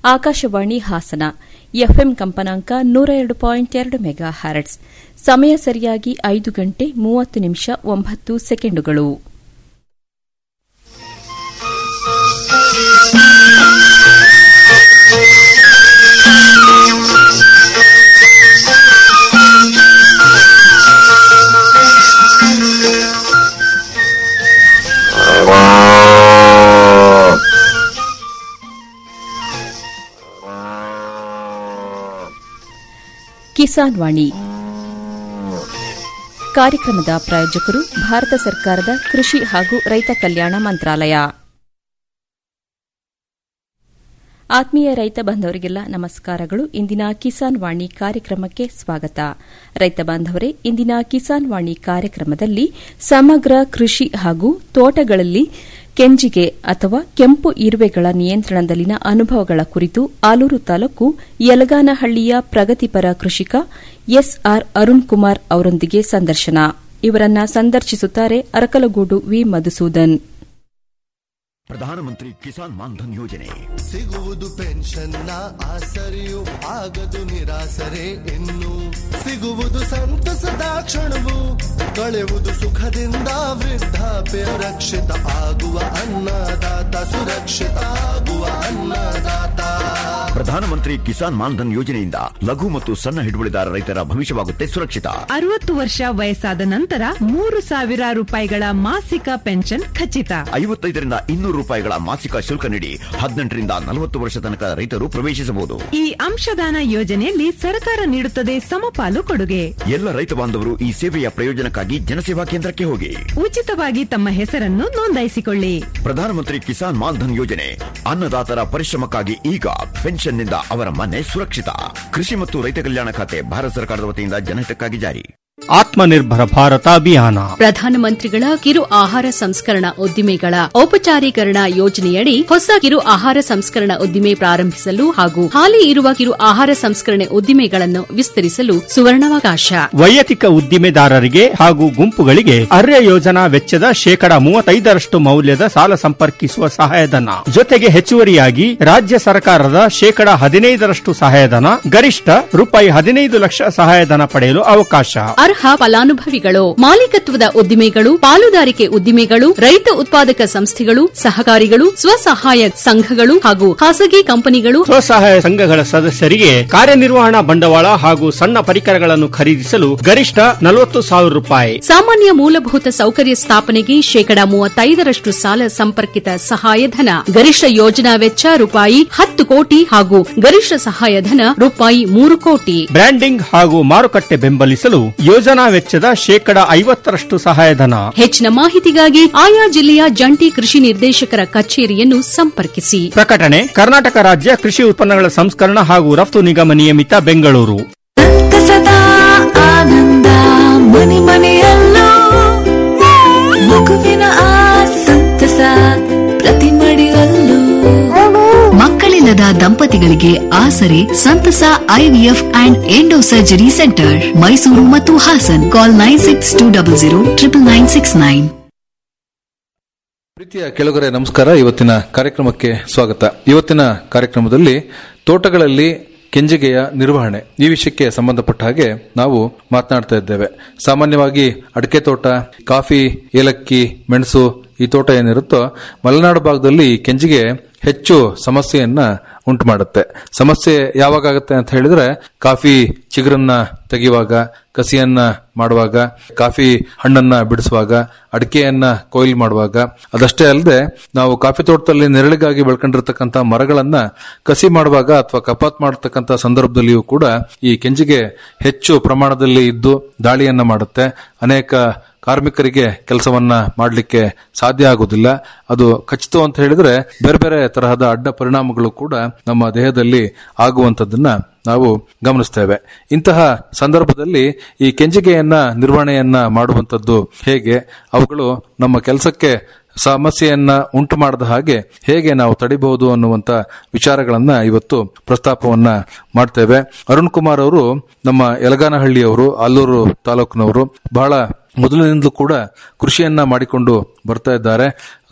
Akashvani Hassan FM ಕಂಪನಾಂಕ ನೂರ ಎರಡು ಪಾಯಿಂಟ್ ಎರಡು ಮೆಗಾ ಹ್ಯಾರಟ್ಸ್ ಸಮಯ ಸರಿಯಾಗಿ ಐದು ಗಂಟೆ ಮೂವತ್ತು ನಿಮಿಷ ಒಂಬತ್ತು ಸೆಕೆಂಡುಗಳು ಕಿಸಾನ್ ವಾಣಿ ಕಾರ್ಯಕ್ರಮದ ಪ್ರಾಯೋಜಕರು ಭಾರತ ಸರ್ಕಾರದ ಕೃಷಿ ಹಾಗೂ ರೈತ ಕಲ್ಯಾಣ ಮಂತ್ರಾಲಯ ಆತ್ಮೀಯ ರೈತ ಬಾಂಧವರಿಗೆಲ್ಲ ನಮಸ್ಕಾರಗಳು ಇಂದಿನ ಕಿಸಾನ್ ವಾಣಿ ಕಾರ್ಯಕ್ರಮಕ್ಕೆ ಸ್ವಾಗತ ರೈತ ಬಾಂಧವರೇ ಇಂದಿನ ಕಿಸಾನ್ ವಾಣಿ ಕಾರ್ಯಕ್ರಮದಲ್ಲಿ ಸಮಗ್ರ ಕೃಷಿ ಹಾಗೂ ತೋಟಗಳಲ್ಲಿ ಕೆಂಜಿಗೆ ಅಥವಾ ಕೆಂಪು ಇರುವೆಗಳ ನಿಯಂತ್ರಣದಲ್ಲಿನ ಅನುಭವಗಳ ಕುರಿತು ಆಲೂರು ತಾಲೂಕು ಯಲಗಾನಹಳ್ಳಿಯ ಪ್ರಗತಿಪರ ಕೃಷಿಕ ಎಸ್ಆರ್ ಅರುಣ್ ಕುಮಾರ್ ಅವರೊಂದಿಗೆ ಸಂದರ್ಶನ ಇವರನ್ನ ಸಂದರ್ಶಿಸುತ್ತಾರೆ ಅರಕಲಗೂಡು ವಿ ಮಧುಸೂದನ್ ಪ್ರಧಾನಮಂತ್ರಿ ಕಿಸಾನ್ ಮಾನ್ಧನ್ ಯೋಜನೆ ಸಿಗುವುದು ಪೆನ್ಷನ್ನ ಆಸರೆಯು ಆಗದು ನಿರಾಸರೆ ಇನ್ನು ಸಿಗುವುದು ಸಂತಸದ ಕ್ಷಣವು ಕಳೆಯುವುದು ಸುಖದಿಂದ ವೃದ್ಧಾಪ್ಯ ರಕ್ಷಿತ ಆಗುವ ಅನ್ನದಾತ ಸುರಕ್ಷಿತ ಆಗುವ ಅನ್ನದಾತ ಪ್ರಧಾನಮಂತ್ರಿ ಕಿಸಾನ್ ಮಾನ್ಧನ್ ಯೋಜನೆಯಿಂದ ಲಘು ಮತ್ತು ಸಣ್ಣ ಹಿಡುವಳಿದಾರ ರೈತರ ಭವಿಷ್ಯವಾಗುತ್ತೆ ಸುರಕ್ಷಿತ ಅರವತ್ತು ವರ್ಷ ವಯಸ್ಸಾದ ನಂತರ ಮೂರು ಸಾವಿರ ರೂಪಾಯಿಗಳ ಮಾಸಿಕ ಪೆನ್ಷನ್ ಖಚಿತ ಐವತ್ತೈದರಿಂದ ಇನ್ನೂರು ರೂಪಾಯಿಗಳ ಮಾಸಿಕ ಶುಲ್ಕ ನೀಡಿ ಹದಿನೆಂಟರಿಂದ ನಲವತ್ತು ವರ್ಷ ತನಕ ರೈತರು ಪ್ರವೇಶಿಸಬಹುದು ಈ ಅಂಶದಾನ ಯೋಜನೆಯಲ್ಲಿ ಸರ್ಕಾರ ನೀಡುತ್ತದೆ ಸಮಪಾಲು ಕೊಡುಗೆ ಎಲ್ಲ ರೈತ ಬಾಂಧವರು ಈ ಸೇವೆಯ ಪ್ರಯೋಜನಕ್ಕಾಗಿ ಜನಸೇವಾ ಕೇಂದ್ರಕ್ಕೆ ಹೋಗಿ ಉಚಿತವಾಗಿ ತಮ್ಮ ಹೆಸರನ್ನು ನೋಂದಾಯಿಸಿಕೊಳ್ಳಿ ಪ್ರಧಾನಮಂತ್ರಿ ಕಿಸಾನ್ ಮಾನ್ಧನ್ ಯೋಜನೆ ಅನ್ನದಾತರ ಪರಿಶ್ರಮಕ್ಕಾಗಿ ಈಗ ಪೆನ್ಷನ್ನಿಂದ ಅವರ ಮನೆ ಸುರಕ್ಷಿತ ಕೃಷಿ ಮತ್ತು ರೈತ ಕಲ್ಯಾಣ ಖಾತೆ ಭಾರತ ಸರ್ಕಾರದ ವತಿಯಿಂದ ಜನಹಿತಕ್ಕಾಗಿ ಜಾರಿ ಆತ್ಮನಿರ್ಭರ ಭಾರತ ಅಭಿಯಾನ ಪ್ರಧಾನಮಂತ್ರಿಗಳ ಕಿರು ಆಹಾರ ಸಂಸ್ಕರಣಾ ಉದ್ದಿಮೆಗಳ ಔಪಚಾರೀಕರಣ ಯೋಜನೆಯಡಿ ಹೊಸ ಕಿರು ಆಹಾರ ಸಂಸ್ಕರಣಾ ಉದ್ದಿಮೆ ಪ್ರಾರಂಭಿಸಲು ಹಾಗೂ ಹಾಲಿ ಇರುವ ಕಿರು ಆಹಾರ ಸಂಸ್ಕರಣೆ ಉದ್ದಿಮೆಗಳನ್ನು ವಿಸ್ತರಿಸಲು ಸುವರ್ಣಾವಕಾಶ ವೈಯಕ್ತಿಕ ಉದ್ದಿಮೆದಾರರಿಗೆ ಹಾಗೂ ಗುಂಪುಗಳಿಗೆ ಅರ್ಯ ಯೋಜನಾ ವೆಚ್ಚದ ಶೇಕಡ ಮೂವತ್ತೈದರಷ್ಟು ಮೌಲ್ಯದ ಸಾಲ ಸಂಪರ್ಕಿಸುವ ಸಹಾಯಧನ ಜೊತೆಗೆ ಹೆಚ್ಚುವರಿಯಾಗಿ ರಾಜ್ಯ ಸರ್ಕಾರದ ಶೇಕಡ ಹದಿನೈದರಷ್ಟು ಸಹಾಯಧನ ಗರಿಷ್ಠ ರೂಪಾಯಿ ಹದಿನೈದು ಲಕ್ಷ ಸಹಾಯಧನ ಪಡೆಯಲು ಅವಕಾಶ ಅರ್ಹ ಫಲಾನುಭವಿಗಳು ಮಾಲೀಕತ್ವದ ಉದ್ದಿಮೆಗಳು ಪಾಲುದಾರಿಕೆ ಉದ್ದಿಮೆಗಳು ರೈತ ಉತ್ಪಾದಕ ಸಂಸ್ಥೆಗಳು ಸಹಕಾರಿಗಳು ಸ್ವಸಹಾಯ ಸಂಘಗಳು ಹಾಗೂ ಖಾಸಗಿ ಕಂಪನಿಗಳು ಸ್ವಸಹಾಯ ಸಂಘಗಳ ಸದಸ್ಯರಿಗೆ ಕಾರ್ಯನಿರ್ವಹಣಾ ಬಂಡವಾಳ ಹಾಗೂ ಸಣ್ಣ ಪರಿಕರಗಳನ್ನು ಖರೀದಿಸಲು ಗರಿಷ್ಠ ನಲವತ್ತು ಸಾವಿರ ರೂಪಾಯಿ ಸಾಮಾನ್ಯ ಮೂಲಭೂತ ಸೌಕರ್ಯ ಸ್ಥಾಪನೆಗೆ ಶೇಕಡ ಮೂವತ್ತೈದರಷ್ಟು ಸಾಲ ಸಂಪರ್ಕಿತ ಸಹಾಯಧನ ಗರಿಷ್ಠ ಯೋಜನಾ ವೆಚ್ಚ ರೂಪಾಯಿ ಹತ್ತು ಕೋಟಿ ಹಾಗೂ ಗರಿಷ್ಠ ಸಹಾಯಧನ ರೂಪಾಯಿ ಮೂರು ಕೋಟಿ ಬ್ರ್ಯಾಂಡಿಂಗ್ ಹಾಗೂ ಮಾರುಕಟ್ಟೆ ಬೆಂಬಲಿಸಲು ಯೋಜನಾ ವೆಚ್ಚದ ಶೇಕಡ ಐವತ್ತರಷ್ಟು ಸಹಾಯಧನ ಹೆಚ್ಚಿನ ಮಾಹಿತಿಗಾಗಿ ಆಯಾ ಜಿಲ್ಲೆಯ ಜಂಟಿ ಕೃಷಿ ನಿರ್ದೇಶಕರ ಕಚೇರಿಯನ್ನು ಸಂಪರ್ಕಿಸಿ ಪ್ರಕಟಣೆ ಕರ್ನಾಟಕ ರಾಜ್ಯ ಕೃಷಿ ಉತ್ಪನ್ನಗಳ ಸಂಸ್ಕರಣ ಹಾಗೂ ರಫ್ತು ನಿಗಮ ನಿಯಮಿತ ಬೆಂಗಳೂರು ಸಂತಸದ ಆನಂದ ಮನೆ ಮನೆಯಲ್ಲೂ ಮಗುವಿನ ಆ ಸಂತಸ ಪ್ರತಿ ಮಡಿಲಲ್ಲೂ ಮಕ್ಕಳಿಲ್ಲದ ದಂಪತಿಗಳಿಗೆ ಆಸರೆ ಸಂತಸ IVF and endo surgery centre Mysuru ಮತ್ತು Hassan call nine six two double zero triple nine six nine ಪ್ರೀತಿಯ ಕೆಳಗರೆ ನಮಸ್ಕಾರ ಇವತ್ತಿನ ಕಾರ್ಯಕ್ರಮಕ್ಕೆ ಸ್ವಾಗತ ಇವತ್ತಿನ ಕಾರ್ಯಕ್ರಮದಲ್ಲಿ ತೋಟಗಳಲ್ಲಿ ಕೆಂಜಿಗೆಯ ನಿರ್ವಹಣೆ ಈ ವಿಷಯಕ್ಕೆ ಸಂಬಂಧಪಟ್ಟ ಹಾಗೆ ನಾವು ಮಾತನಾಡ್ತಾ ಇದ್ದೇವೆ ಸಾಮಾನ್ಯವಾಗಿ ಅಡಿಕೆ ತೋಟ ಕಾಫಿ ಏಲಕ್ಕಿ ಮೆಣಸು ಈ ತೋಟ ಏನಿರುತ್ತೋ ಮಲೆನಾಡು ಭಾಗದಲ್ಲಿ ಈ ಕೆಂಜಿಗೆ ಹೆಚ್ಚು ಸಮಸ್ಯೆಯನ್ನ ಉಂಟು ಮಾಡುತ್ತೆ ಸಮಸ್ಯೆ ಯಾವಾಗ ಆಗುತ್ತೆ ಅಂತ ಹೇಳಿದ್ರೆ ಕಾಫಿ ಚಿಗುರನ್ನ ತೆಗೆಯುವಾಗ ಕಸಿಯನ್ನ ಮಾಡುವಾಗ ಕಾಫಿ ಹಣ್ಣನ್ನ ಬಿಡಿಸುವಾಗ ಅಡಿಕೆಯನ್ನ ಕೊಯ್ಲು ಮಾಡುವಾಗ ಅದಷ್ಟೇ ಅಲ್ಲದೆ ನಾವು ಕಾಫಿ ತೋಟದಲ್ಲಿ ನೆರಳಿಗಾಗಿ ಬೆಳ್ಕೊಂಡಿರ್ತಕ್ಕಂಥ ಮರಗಳನ್ನ ಕಸಿ ಮಾಡುವಾಗ ಅಥವಾ ಕಪಾತ್ ಮಾಡತಕ್ಕಂಥ ಸಂದರ್ಭದಲ್ಲಿಯೂ ಕೂಡ ಈ ಕೆಂಜಿಗೆ ಹೆಚ್ಚು ಪ್ರಮಾಣದಲ್ಲಿ ಇದ್ದು ದಾಳಿಯನ್ನ ಮಾಡುತ್ತೆ ಅನೇಕ ಕಾರ್ಮಿಕರಿಗೆ ಕೆಲಸವನ್ನ ಮಾಡಲಿಕ್ಕೆ ಸಾಧ್ಯ ಆಗುದಿಲ್ಲ ಅದು ಖಚಿತ ಅಂತ ಹೇಳಿದ್ರೆ ಬೇರೆ ಬೇರೆ ತರಹದ ಅಡ್ಡ ಪರಿಣಾಮಗಳು ಕೂಡ ನಮ್ಮ ದೇಹದಲ್ಲಿ ಆಗುವಂತದ್ದನ್ನ ನಾವು ಗಮನಿಸ್ತೇವೆ ಇಂತಹ ಸಂದರ್ಭದಲ್ಲಿ ಈ ಕೆಂಜಿಗೆಯನ್ನ ನಿರ್ವಹಣೆಯನ್ನ ಮಾಡುವಂತದ್ದು ಹೇಗೆ ಅವುಗಳು ನಮ್ಮ ಕೆಲಸಕ್ಕೆ ಸಮಸ್ಯೆಯನ್ನ ಉಂಟು ಮಾಡದ ಹಾಗೆ ಹೇಗೆ ನಾವು ತಡಿಬಹುದು ಅನ್ನುವಂತ ವಿಚಾರಗಳನ್ನ ಇವತ್ತು ಪ್ರಸ್ತಾಪವನ್ನ ಮಾಡ್ತೇವೆ ಅರುಣ್ ಕುಮಾರ್ ಅವರು ನಮ್ಮ ಯಲಗಾನಹಳ್ಳಿಯವರು ಆಲೂರು ತಾಲೂಕಿನವರು ಬಹಳ ಮೊದಲಿನಿಂದಲೂ ಕೂಡ ಕೃಷಿಯನ್ನ ಮಾಡಿಕೊಂಡು ಬರ್ತಾ ಇದ್ದಾರೆ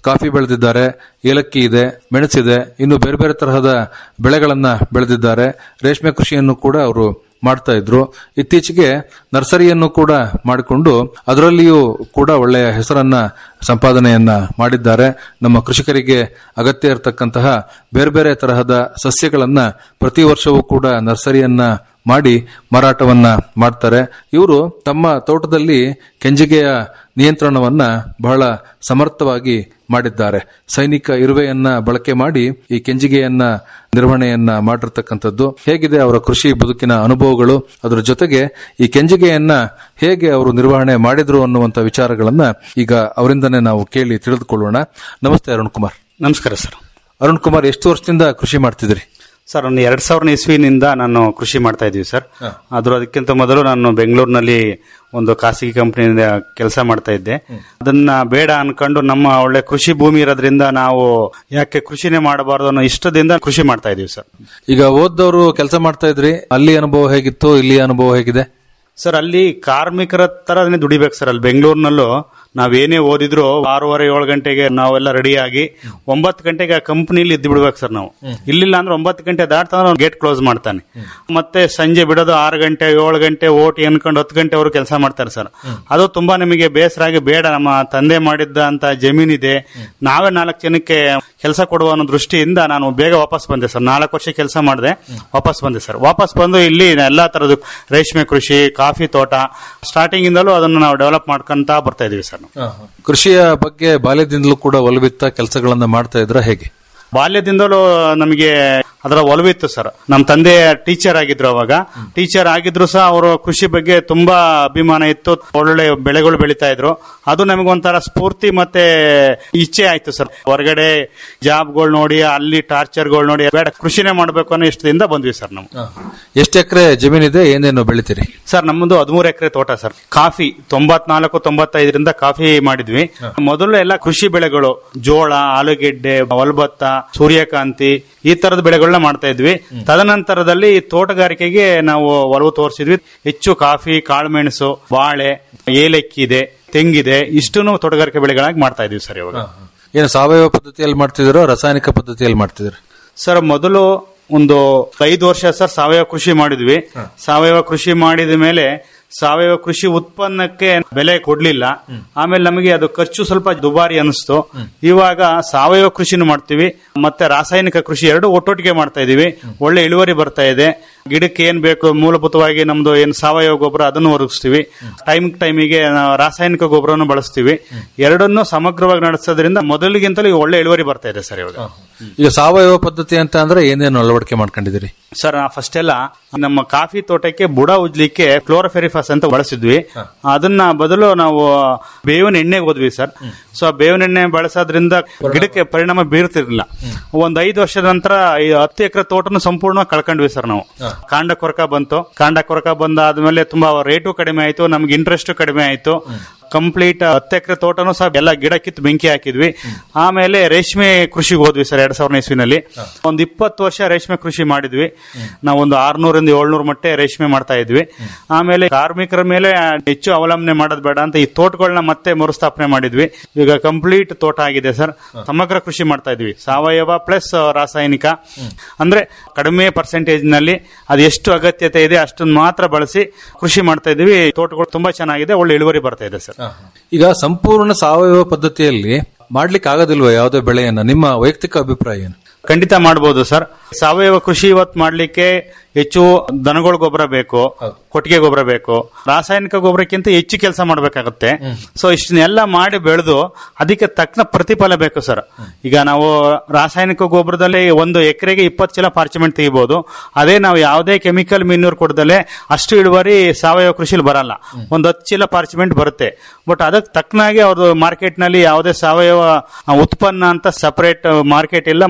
ಕಾಫಿ ಬೆಳೆದಿದ್ದಾರೆ ಏಲಕ್ಕಿ ಇದೆ ಮೆಣಸಿದೆ ಇನ್ನು ಬೇರೆ ಬೇರೆ ತರಹದ ಬೆಳೆಗಳನ್ನ ಬೆಳೆದಿದ್ದಾರೆ ರೇಷ್ಮೆ ಕೃಷಿಯನ್ನು ಕೂಡ ಅವರು ಮಾಡ್ತಾ ಇದ್ರು ಇತ್ತೀಚೆಗೆ ನರ್ಸರಿಯನ್ನು ಕೂಡ ಮಾಡಿಕೊಂಡು ಅದರಲ್ಲಿಯೂ ಕೂಡ ಒಳ್ಳೆಯ ಹೆಸರನ್ನ ಸಂಪಾದನೆಯನ್ನ ಮಾಡಿದ್ದಾರೆ ನಮ್ಮ ಕೃಷಿಕರಿಗೆ ಅಗತ್ಯ ಇರತಕ್ಕಂತಹ ಬೇರೆ ಬೇರೆ ತರಹದ ಸಸ್ಯಗಳನ್ನ ಪ್ರತಿ ವರ್ಷವೂ ಕೂಡ ನರ್ಸರಿಯನ್ನ ಮಾಡಿ ಮಾರಾಟವನ್ನ ಮಾಡ್ತಾರೆ ಇವರು ತಮ್ಮ ತೋಟದಲ್ಲಿ ಕೆಂಜಿಗೆಯ ನಿಯಂತ್ರಣವನ್ನ ಬಹಳ ಸಮರ್ಥವಾಗಿ ಮಾಡಿದ್ದಾರೆ ಸೈನಿಕ ಇರುವೆಯನ್ನ ಬಳಕೆ ಮಾಡಿ ಈ ಕೆಂಜಿಗೆಯನ್ನ ನಿರ್ವಹಣೆಯನ್ನ ಮಾಡಿರ್ತಕ್ಕಂಥದ್ದು ಹೇಗಿದೆ ಅವರ ಕೃಷಿ ಬದುಕಿನ ಅನುಭವಗಳು ಅದರ ಜೊತೆಗೆ ಈ ಕೆಂಜಿಗೆಯನ್ನ ಹೇಗೆ ಅವರು ನಿರ್ವಹಣೆ ಮಾಡಿದ್ರು ಅನ್ನುವಂಥ ವಿಚಾರಗಳನ್ನ ಈಗ ಅವರಿಂದನೇ ನಾವು ಕೇಳಿ ತಿಳಿದುಕೊಳ್ಳೋಣ ನಮಸ್ತೆ ಅರುಣ್ ಕುಮಾರ್ ನಮಸ್ಕಾರ ಸರ್ ಅರುಣ್ ಕುಮಾರ್ ಎಷ್ಟು ವರ್ಷದಿಂದ ಕೃಷಿ ಮಾಡ್ತಿದ್ರಿ ಸರ್ ಒಂದು ಎರಡ್ ಸಾವಿರದ ಇಸ್ವಿನಿಂದ ನಾನು ಕೃಷಿ ಮಾಡ್ತಾ ಇದ್ದೀವಿ ಸರ್ ಅದ್ರ ಅದಕ್ಕಿಂತ ಮೊದಲು ನಾನು ಬೆಂಗಳೂರಿನಲ್ಲಿ ಒಂದು ಖಾಸಗಿ ಕಂಪನಿಯಿಂದ ಕೆಲಸ ಮಾಡ್ತಾ ಇದ್ದೆ ಅದನ್ನ ಬೇಡ ಅನ್ಕೊಂಡು ನಮ್ಮ ಒಳ್ಳೆ ಕೃಷಿ ಭೂಮಿ ಇರೋದ್ರಿಂದ ನಾವು ಯಾಕೆ ಕೃಷಿನೇ ಮಾಡಬಾರ್ದು ಅನ್ನೋ ಇಷ್ಟದಿಂದ ಕೃಷಿ ಮಾಡ್ತಾ ಇದೀವಿ ಸರ್ ಈಗ ಓದ್ದವರು ಕೆಲಸ ಮಾಡ್ತಾ ಇದ್ರಿ ಅಲ್ಲಿ ಅನುಭವ ಹೇಗಿತ್ತು ಇಲ್ಲಿ ಅನುಭವ ಹೇಗಿದೆ ಸರ್ ಅಲ್ಲಿ ಕಾರ್ಮಿಕರ ತರನೇ ದುಡಿಬೇಕು ಸರ್ ಅಲ್ಲಿ ಬೆಂಗಳೂರಿನಲ್ಲೂ ನಾವೇನೇ ಓದಿದ್ರು ಆರೂವರೆ ಏಳು ಗಂಟೆಗೆ ನಾವೆಲ್ಲ ರೆಡಿ ಆಗಿ ಒಂಬತ್ತು ಗಂಟೆಗೆ ಆ ಕಂಪನಿಲಿ ಇದ್ದು ಬಿಡ್ಬೇಕು ಸರ್ ನಾವು ಇಲ್ಲಿಲ್ಲ ಅಂದ್ರೆ ಒಂಬತ್ತು ಗಂಟೆ ದಾಟ್ತಂದ್ರೆ ಅವ್ನು ಗೇಟ್ ಕ್ಲೋಸ್ ಮಾಡ್ತಾನೆ ಮತ್ತೆ ಸಂಜೆ ಬಿಡೋದು ಆರು ಗಂಟೆ ಏಳು ಗಂಟೆ ಓಟಿ ಅನ್ಕೊಂಡು ಹತ್ತು ಗಂಟೆವರೆಗೂ ಕೆಲಸ ಮಾಡ್ತಾರೆ ಸರ್ ಅದು ತುಂಬಾ ನಮಗೆ ಬೇಸರ ಆಗಿ ಬೇಡ ನಮ್ಮ ತಂದೆ ಮಾಡಿದ್ದ ಅಂತ ಜಮೀನಿದೆ ನಾವೇ ನಾಲ್ಕು ಜನಕ್ಕೆ ಕೆಲಸ ಕೊಡುವ ಅನ್ನೋ ದೃಷ್ಟಿಯಿಂದ ನಾನು ಬೇಗ ವಾಪಸ್ ಬಂದೆ ಸರ್ ನಾಲ್ಕು ವರ್ಷ ಕೆಲಸ ಮಾಡಿದೆ ವಾಪಸ್ ಬಂದೆ ಸರ್ ವಾಪಸ್ ಬಂದು ಇಲ್ಲಿ ಎಲ್ಲಾ ತರದ್ದು ರೇಷ್ಮೆ ಕೃಷಿ ಕಾಫಿ ತೋಟ ಸ್ಟಾರ್ಟಿಂಗ್ ಇಂದಲೂ ಅದನ್ನು ನಾವು ಡೆವಲಪ್ ಮಾಡ್ಕೊಂತ ಬರ್ತಾ ಇದೀವಿ ಸರ್ ನಾವು. ಕೃಷಿಯ ಬಗ್ಗೆ ಬಾಲ್ಯದಿಂದಲೂ ಕೂಡ ಒಲವಿತ್ತ ಕೆಲಸಗಳನ್ನ ಮಾಡ್ತಾ ಇದ್ರ ಹೇಗೆ ಬಾಲ್ಯದಿಂದಲೂ ನಮಗೆ ಅದರ ಒಲವಿತ್ತು ಸರ್ ನಮ್ಮ ತಂದೆ ಟೀಚರ್ ಆಗಿದ್ರು ಅವಾಗ ಟೀಚರ್ ಆಗಿದ್ರು ಸಹ ಅವರು ಕೃಷಿ ಬಗ್ಗೆ ತುಂಬಾ ಅಭಿಮಾನ ಇತ್ತು ಒಳ್ಳೆ ಬೆಳೆಗಳು ಬೆಳೀತಾ ಇದ್ರು ಅದು ನಮಗೊಂಥರ ಸ್ಫೂರ್ತಿ ಮತ್ತೆ ಇಚ್ಛೆ ಆಯ್ತು ಸರ್ ಹೊರಗಡೆ ಜಾಬ್ಗಳು ನೋಡಿ ಅಲ್ಲಿ ಟಾರ್ಚರ್ಗಳು ನೋಡಿ ಬೇಡ ಕೃಷಿನೇ ಮಾಡಬೇಕು ಅನ್ನೋ ಇಷ್ಟದಿಂದ ಬಂದ್ವಿ ಸರ್ ನಾವು ಎಷ್ಟು ಎಕರೆ ಜಮೀನಿದೆ ಏನೇನು ಬೆಳಿತೀರಿ ಸರ್ ನಮ್ಮದು ಹದಿಮೂರು ಎಕರೆ ತೋಟ ಸರ್ ಕಾಫಿ ತೊಂಬತ್ನಾಲ್ಕು ತೊಂಬತ್ತೈದರಿಂದ ಕಾಫಿ ಮಾಡಿದ್ವಿ ಮೊದಲು ಎಲ್ಲ ಕೃಷಿ ಬೆಳೆಗಳು ಜೋಳ ಆಲೂಗೆಡ್ಡೆ ಒಲ್ಬತ್ತ ಸೂರ್ಯಕಾಂತಿ ಈ ತರದ ಬೆಳೆಗಳನ್ನ ಮಾಡ್ತಾ ಇದ್ವಿ ತದನಂತರದಲ್ಲಿ ಈ ತೋಟಗಾರಿಕೆಗೆ ನಾವು ಒಲವು ತೋರಿಸಿದ್ವಿ ಹೆಚ್ಚು ಕಾಫಿ ಕಾಳುಮೆಣಸು ಬಾಳೆ ಏಲಕ್ಕಿ ಇದೆ ತೆಂಗಿದೆ ಇಷ್ಟನ್ನು ತೋಟಗಾರಿಕೆ ಬೆಳೆಗಳಾಗಿ ಮಾಡ್ತಾ ಇದೀವಿ ಸರ್ ಇವಾಗ ಏನು ಸಾವಯವ ಪದ್ಧತಿಯಲ್ಲಿ ಮಾಡ್ತಿದ್ದೀರೋ ರಾಸಾಯನಿಕ ಪದ್ಧತಿಯಲ್ಲಿ ಮಾಡ್ತಿದ್ದೀರಿ ಸರ್ ಮೊದಲು ಒಂದು ಐದು ವರ್ಷ ಸರ್ ಸಾವಯವ ಕೃಷಿ ಮಾಡಿದ್ವಿ ಸಾವಯವ ಕೃಷಿ ಮಾಡಿದ ಮೇಲೆ ಸಾವಯವ ಕೃಷಿ ಉತ್ಪನ್ನಕ್ಕೆ ಬೆಲೆ ಕೊಡ್ಲಿಲ್ಲ ಆಮೇಲೆ ನಮಗೆ ಅದು ಖರ್ಚು ಸ್ವಲ್ಪ ದುಬಾರಿ ಅನಿಸ್ತು ಇವಾಗ ಸಾವಯವ ಕೃಷಿನೂ ಮಾಡ್ತೀವಿ ಮತ್ತೆ ರಾಸಾಯನಿಕ ಕೃಷಿ ಎರಡು ಒಟ್ಟೊಟ್ಟಿಗೆ ಮಾಡ್ತಾ ಇದೀವಿ ಒಳ್ಳೆ ಇಳುವರಿ ಬರ್ತಾ ಇದೆ ಗಿಡಕ್ಕೆ ಏನ್ ಬೇಕು ಮೂಲಭೂತವಾಗಿ ನಮ್ದು ಏನ್ ಸಾವಯವ ಗೊಬ್ಬರ ಅದನ್ನು ಒದಗಿಸ್ತೀವಿ ಟೈಮ್ ಟೈಮಿಗೆ ರಾಸಾಯನಿಕ ಗೊಬ್ಬರವನ್ನು ಬಳಸ್ತೀವಿ ಎರಡನ್ನೂ ಸಮಗ್ರವಾಗಿ ನಡೆಸೋದ್ರಿಂದ ಮೊದಲಿಗಿಂತಲೂ ಈಗ ಒಳ್ಳೆ ಇಳುವರಿ ಬರ್ತಾ ಇದೆ ಸರ್ ಇವಾಗ ಈಗ ಸಾವಯವ ಪದ್ಧತಿ ಅಂತ ಅಂದ್ರೆ ಏನೇನು ಅಳವಡಿಕೆ ಮಾಡ್ಕೊಂಡಿದ್ದೀರಿ ಸರ್ ಫಸ್ಟ್ ಎಲ್ಲ ನಮ್ಮ ಕಾಫಿ ತೋಟಕ್ಕೆ ಬುಡ ಉಜ್ಲಿಕ್ಕೆ ಕ್ಲೋರೋಫೆರಿಫಾಸ್ ಅಂತ ಬಳಸಿದ್ವಿ ಅದನ್ನ ಬದಲು ನಾವು ಬೇವಿನ ಎಣ್ಣೆ ಹೋದ್ವಿ ಸರ್ ಸೊ ಆ ಬೇವಿನ ಎಣ್ಣೆ ಬಳಸೋದ್ರಿಂದ ಗಿಡಕ್ಕೆ ಪರಿಣಾಮ ಬೀರ್ತಿರ್ಲಿಲ್ಲ ಒಂದ್ ಐದು ವರ್ಷದ ನಂತರ ಈ ಹತ್ತು ಎಕರೆ ತೋಟನ ಸಂಪೂರ್ಣವಾಗಿ ಕಳ್ಕೊಂಡ್ವಿ ಸರ್ ನಾವು ಕಾಂಡ ಕೊರಕ ಬಂತು ಕಾಂಡ ಕೊರಕ ಬಂದಾದ್ಮೇಲೆ ತುಂಬಾ ರೇಟು ಕಡಿಮೆ ಆಯ್ತು ನಮ್ಗೆ ಇಂಟ್ರೆಸ್ಟ್ ಕಡಿಮೆ ಆಯ್ತು ಕಂಪ್ಲೀಟ್ ಹತ್ತು ಎಕರೆ ತೋಟನು ಸಹ ಎಲ್ಲ ಗಿಡ ಕಿತ್ತು ಬೆಂಕಿ ಹಾಕಿದ್ವಿ ಆಮೇಲೆ ರೇಷ್ಮೆ ಕೃಷಿಗೆ ಹೋದ್ವಿ ಸರ್ ಎರಡ್ ಸಾವಿರದ ಇಸ್ವಿನಲ್ಲಿ ಒಂದ್ ಇಪ್ಪತ್ತು ವರ್ಷ ರೇಷ್ಮೆ ಕೃಷಿ ಮಾಡಿದ್ವಿ ನಾವು ಒಂದು ಆರ್ನೂರಿಂದ ಏಳ್ನೂರು ಮಟ್ಟೆ ರೇಷ್ಮೆ ಮಾಡ್ತಾ ಇದ್ವಿ ಆಮೇಲೆ ಕಾರ್ಮಿಕರ ಮೇಲೆ ಹೆಚ್ಚು ಅವಲಂಬನೆ ಮಾಡೋದು ಬೇಡ ಅಂತ ಈ ತೋಟಗಳನ್ನ ಮತ್ತೆ ಮರುಸ್ಥಾಪನೆ ಮಾಡಿದ್ವಿ ಈಗ ಕಂಪ್ಲೀಟ್ ತೋಟ ಆಗಿದೆ ಸರ್ ಸಮಗ್ರ ಕೃಷಿ ಮಾಡ್ತಾ ಇದ್ವಿ ಸಾವಯವ ಪ್ಲಸ್ ರಾಸಾಯನಿಕ ಅಂದ್ರೆ ಕಡಿಮೆ ಪರ್ಸೆಂಟೇಜ್ ನಲ್ಲಿ ಅದು ಎಷ್ಟು ಅಗತ್ಯತೆ ಇದೆ ಅಷ್ಟನ್ನು ಮಾತ್ರ ಬಳಸಿ ಕೃಷಿ ಮಾಡ್ತಾ ಇದ್ವಿ ತೋಟಗಳು ತುಂಬಾ ಚೆನ್ನಾಗಿದೆ ಒಳ್ಳೆ ಇಳುವರಿ ಬರ್ತಾ ಇದೆ ಸರ್ ಈಗ ಸಂಪೂರ್ಣ ಸಾವಯವ ಪದ್ಧತಿಯಲ್ಲಿ ಮಾಡ್ಲಿಕ್ಕೆ ಆಗೋದಿಲ್ವಾ ಯಾವುದೇ ಬೆಳೆಯನ್ನ ನಿಮ್ಮ ವೈಯಕ್ತಿಕ ಅಭಿಪ್ರಾಯ ಏನು ಖಂಡಿತ ಮಾಡಬಹುದು ಸರ್ ಸಾವಯವ ಕೃಷಿ ಇವತ್ತು ಮಾಡ್ಲಿಕ್ಕೆ ಹೆಚ್ಚು ದನಗಳ ಗೊಬ್ಬರ ಬೇಕು ಕೊಟ್ಟಿಗೆ ಗೊಬ್ಬರ ಬೇಕು ರಾಸಾಯನಿಕ ಗೊಬ್ಬರಕ್ಕಿಂತ ಹೆಚ್ಚು ಕೆಲಸ ಮಾಡಬೇಕಾಗುತ್ತೆ ಸೊ ಇಷ್ಟನ್ನೆಲ್ಲ ಮಾಡಿ ಬೆಳೆದು ಅದಕ್ಕೆ ತಕ್ಕ ಪ್ರತಿಫಲ ಬೇಕು ಸರ್ ಈಗ ನಾವು ರಾಸಾಯನಿಕ ಗೊಬ್ಬರದಲ್ಲಿ ಒಂದು ಎಕರೆಗೆ ಇಪ್ಪತ್ತು ಚೀಲ ಪಾರ್ಚಮೆಂಟ್ ತೆಗಿಬಹುದು ಅದೇ ನಾವು ಯಾವುದೇ ಕೆಮಿಕಲ್ ಮಿನ್ಯೂರ್ ಕೊಡದಲ್ಲೇ ಅಷ್ಟು ಇಳುವರಿ ಸಾವಯವ ಕೃಷಿಲಿ ಬರಲ್ಲ ಒಂದು ಹತ್ತು ಚೀಲ ಪಾರ್ಚಮೆಂಟ್ ಬರುತ್ತೆ ಬಟ್ ಅದಕ್ಕೆ ತಕ್ಕನಾಗಿ ಅವ್ರದ್ದು ಮಾರ್ಕೆಟ್ ನಲ್ಲಿ ಯಾವುದೇ ಸಾವಯವ ಉತ್ಪನ್ನ ಅಂತ ಸಪರೇಟ್ ಮಾರ್ಕೆಟ್ ಇಲ್ಲ ಮತ್ತೆ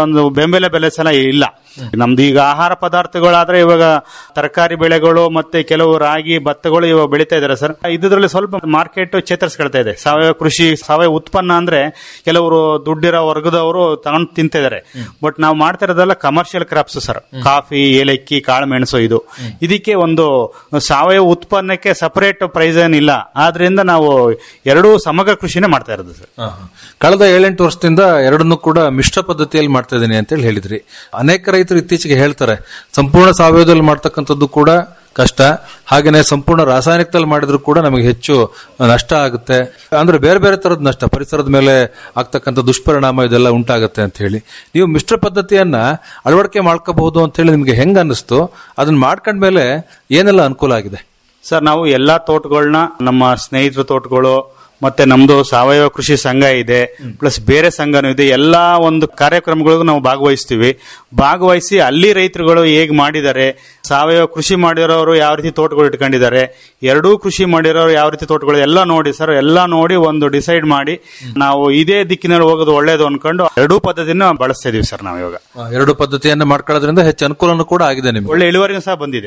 ಒಂದು ಬೆಂಬಲ ಬೆಲೆ ಸಲ ಇಲ್ಲ ನಮ್ದು ಈಗ ಆಹಾರ ಪದಾರ್ಥಗಳಾದ್ರೆ ಇವಾಗ ತರಕಾರಿ ಬೆಳೆಗಳು ಮತ್ತೆ ಕೆಲವು ರಾಗಿ ಭತ್ತಗಳು ಇವಾಗ ಬೆಳೀತಾ ಇದಾರೆ ಸರ್ ಇದ್ರಲ್ಲಿ ಸ್ವಲ್ಪ ಮಾರ್ಕೆಟ್ ಚೇತರಿಸ್ಕೊಳ್ತಾ ಇದೆ ಸಾವಯವ ಕೃಷಿ ಸಾವಯವ ಉತ್ಪನ್ನ ಅಂದ್ರೆ ಕೆಲವರು ದುಡ್ಡಿರೋ ವರ್ಗದವರು ತಗೊಂಡು ತಿಂತಾ ಇದಾರೆ ಬಟ್ ನಾವು ಮಾಡ್ತಾ ಇರೋದೆಲ್ಲ ಕಮರ್ಷಿಯಲ್ ಕ್ರಾಪ್ಸ್ ಸರ್ ಕಾಫಿ ಏಲಕ್ಕಿ ಕಾಳು ಮೆಣಸು ಇದು ಇದಕ್ಕೆ ಒಂದು ಸಾವಯವ ಉತ್ಪನ್ನಕ್ಕೆ ಸಪರೇಟ್ ಪ್ರೈಸ್ ಏನಿಲ್ಲ ಆದ್ರಿಂದ ನಾವು ಎರಡೂ ಸಮಗ್ರ ಕೃಷಿನೇ ಮಾಡ್ತಾ ಇರೋದು ಸರ್ ಕಳೆದ ಏಳೆಂಟು ವರ್ಷದಿಂದ ಎರಡನ್ನೂ ಕೂಡ ಮಿಶ್ರ ಪದ್ಧತಿಯಲ್ಲಿ ಮಾಡ್ತಾ ಇದ್ದೀನಿ ಅಂತ ಹೇಳಿ ಹೇಳಿದ್ರಿ ಅನೇಕ ರೈತರು ಇತ್ತೀಚೆಗೆ ಹೇಳ್ತಾರೆ ಸಂಪೂರ್ಣ ಸಾವಯವದಲ್ಲಿ ಮಾಡ್ತಕ್ಕಂಥದ್ದು ಕೂಡ ಕಷ್ಟ ಹಾಗೇನೆ ಸಂಪೂರ್ಣ ರಾಸಾಯನಿಕದಲ್ಲಿ ಮಾಡಿದ್ರು ಕೂಡ ನಮಗೆ ಹೆಚ್ಚು ನಷ್ಟ ಆಗುತ್ತೆ ಅಂದ್ರೆ ಬೇರೆ ಬೇರೆ ತರದ ನಷ್ಟ ಪರಿಸರದ ಮೇಲೆ ಆಗ್ತಕ್ಕಂಥ ದುಷ್ಪರಿಣಾಮ ಇದೆಲ್ಲ ಉಂಟಾಗುತ್ತೆ ಅಂತ ಹೇಳಿ ನೀವು ಮಿಶ್ರ ಪದ್ಧತಿಯನ್ನ ಅಳವಡಿಕೆ ಮಾಡ್ಕೋಬಹುದು ಅಂತ ಹೇಳಿ ನಿಮ್ಗೆ ಹೆಂಗ್ ಅನ್ನಿಸ್ತು ಅದನ್ನ ಮಾಡ್ಕೊಂಡ್ಮೇಲೆ ಏನೆಲ್ಲ ಅನುಕೂಲ ಆಗಿದೆ ಸರ್ ನಾವು ಎಲ್ಲಾ ತೋಟಗಳನ್ನ ನಮ್ಮ ಸ್ನೇಹಿತರ ತೋಟಗಳು ಮತ್ತೆ ನಮ್ದು ಸಾವಯವ ಕೃಷಿ ಸಂಘ ಇದೆ ಪ್ಲಸ್ ಬೇರೆ ಸಂಘನೂ ಇದೆ ಎಲ್ಲಾ ಒಂದು ಕಾರ್ಯಕ್ರಮಗಳಿಗೂ ನಾವು ಭಾಗವಹಿಸ್ತೀವಿ ಭಾಗವಹಿಸಿ ಅಲ್ಲಿ ರೈತರುಗಳು ಹೇಗ್ ಮಾಡಿದ್ದಾರೆ ಸಾವಯವ ಕೃಷಿ ಮಾಡಿರೋರು ಯಾವ ರೀತಿ ತೋಟಗಳು ಇಟ್ಕೊಂಡಿದ್ದಾರೆ ಎರಡೂ ಕೃಷಿ ಮಾಡಿರೋರು ಯಾವ ರೀತಿ ತೋಟಗಳು ಎಲ್ಲ ನೋಡಿ ಸರ್ ಎಲ್ಲ ನೋಡಿ ಒಂದು ಡಿಸೈಡ್ ಮಾಡಿ ನಾವು ಇದೇ ದಿಕ್ಕಿನಲ್ಲಿ ಹೋಗೋದು ಒಳ್ಳೇದು ಅನ್ಕೊಂಡು ಎರಡೂ ಪದ್ಧತಿನ ಬಳಸ್ತಾ ಇದೀವಿ ಸರ್ ನಾವು ಇವಾಗ ಆ, ಎರಡು ಪದ್ಧತಿಯನ್ನ ಮಾಡ್ಕೊಳ್ಳೋದ್ರಿಂದ ಹೆಚ್ಚು ಅನುಕೂಲನೂ ಕೂಡ ಆಗಿದೆ ನಿಮ್ಗೆ ಒಳ್ಳೆ ಇಳುವರಿನೂ ಸಹ ಬಂದಿದೆ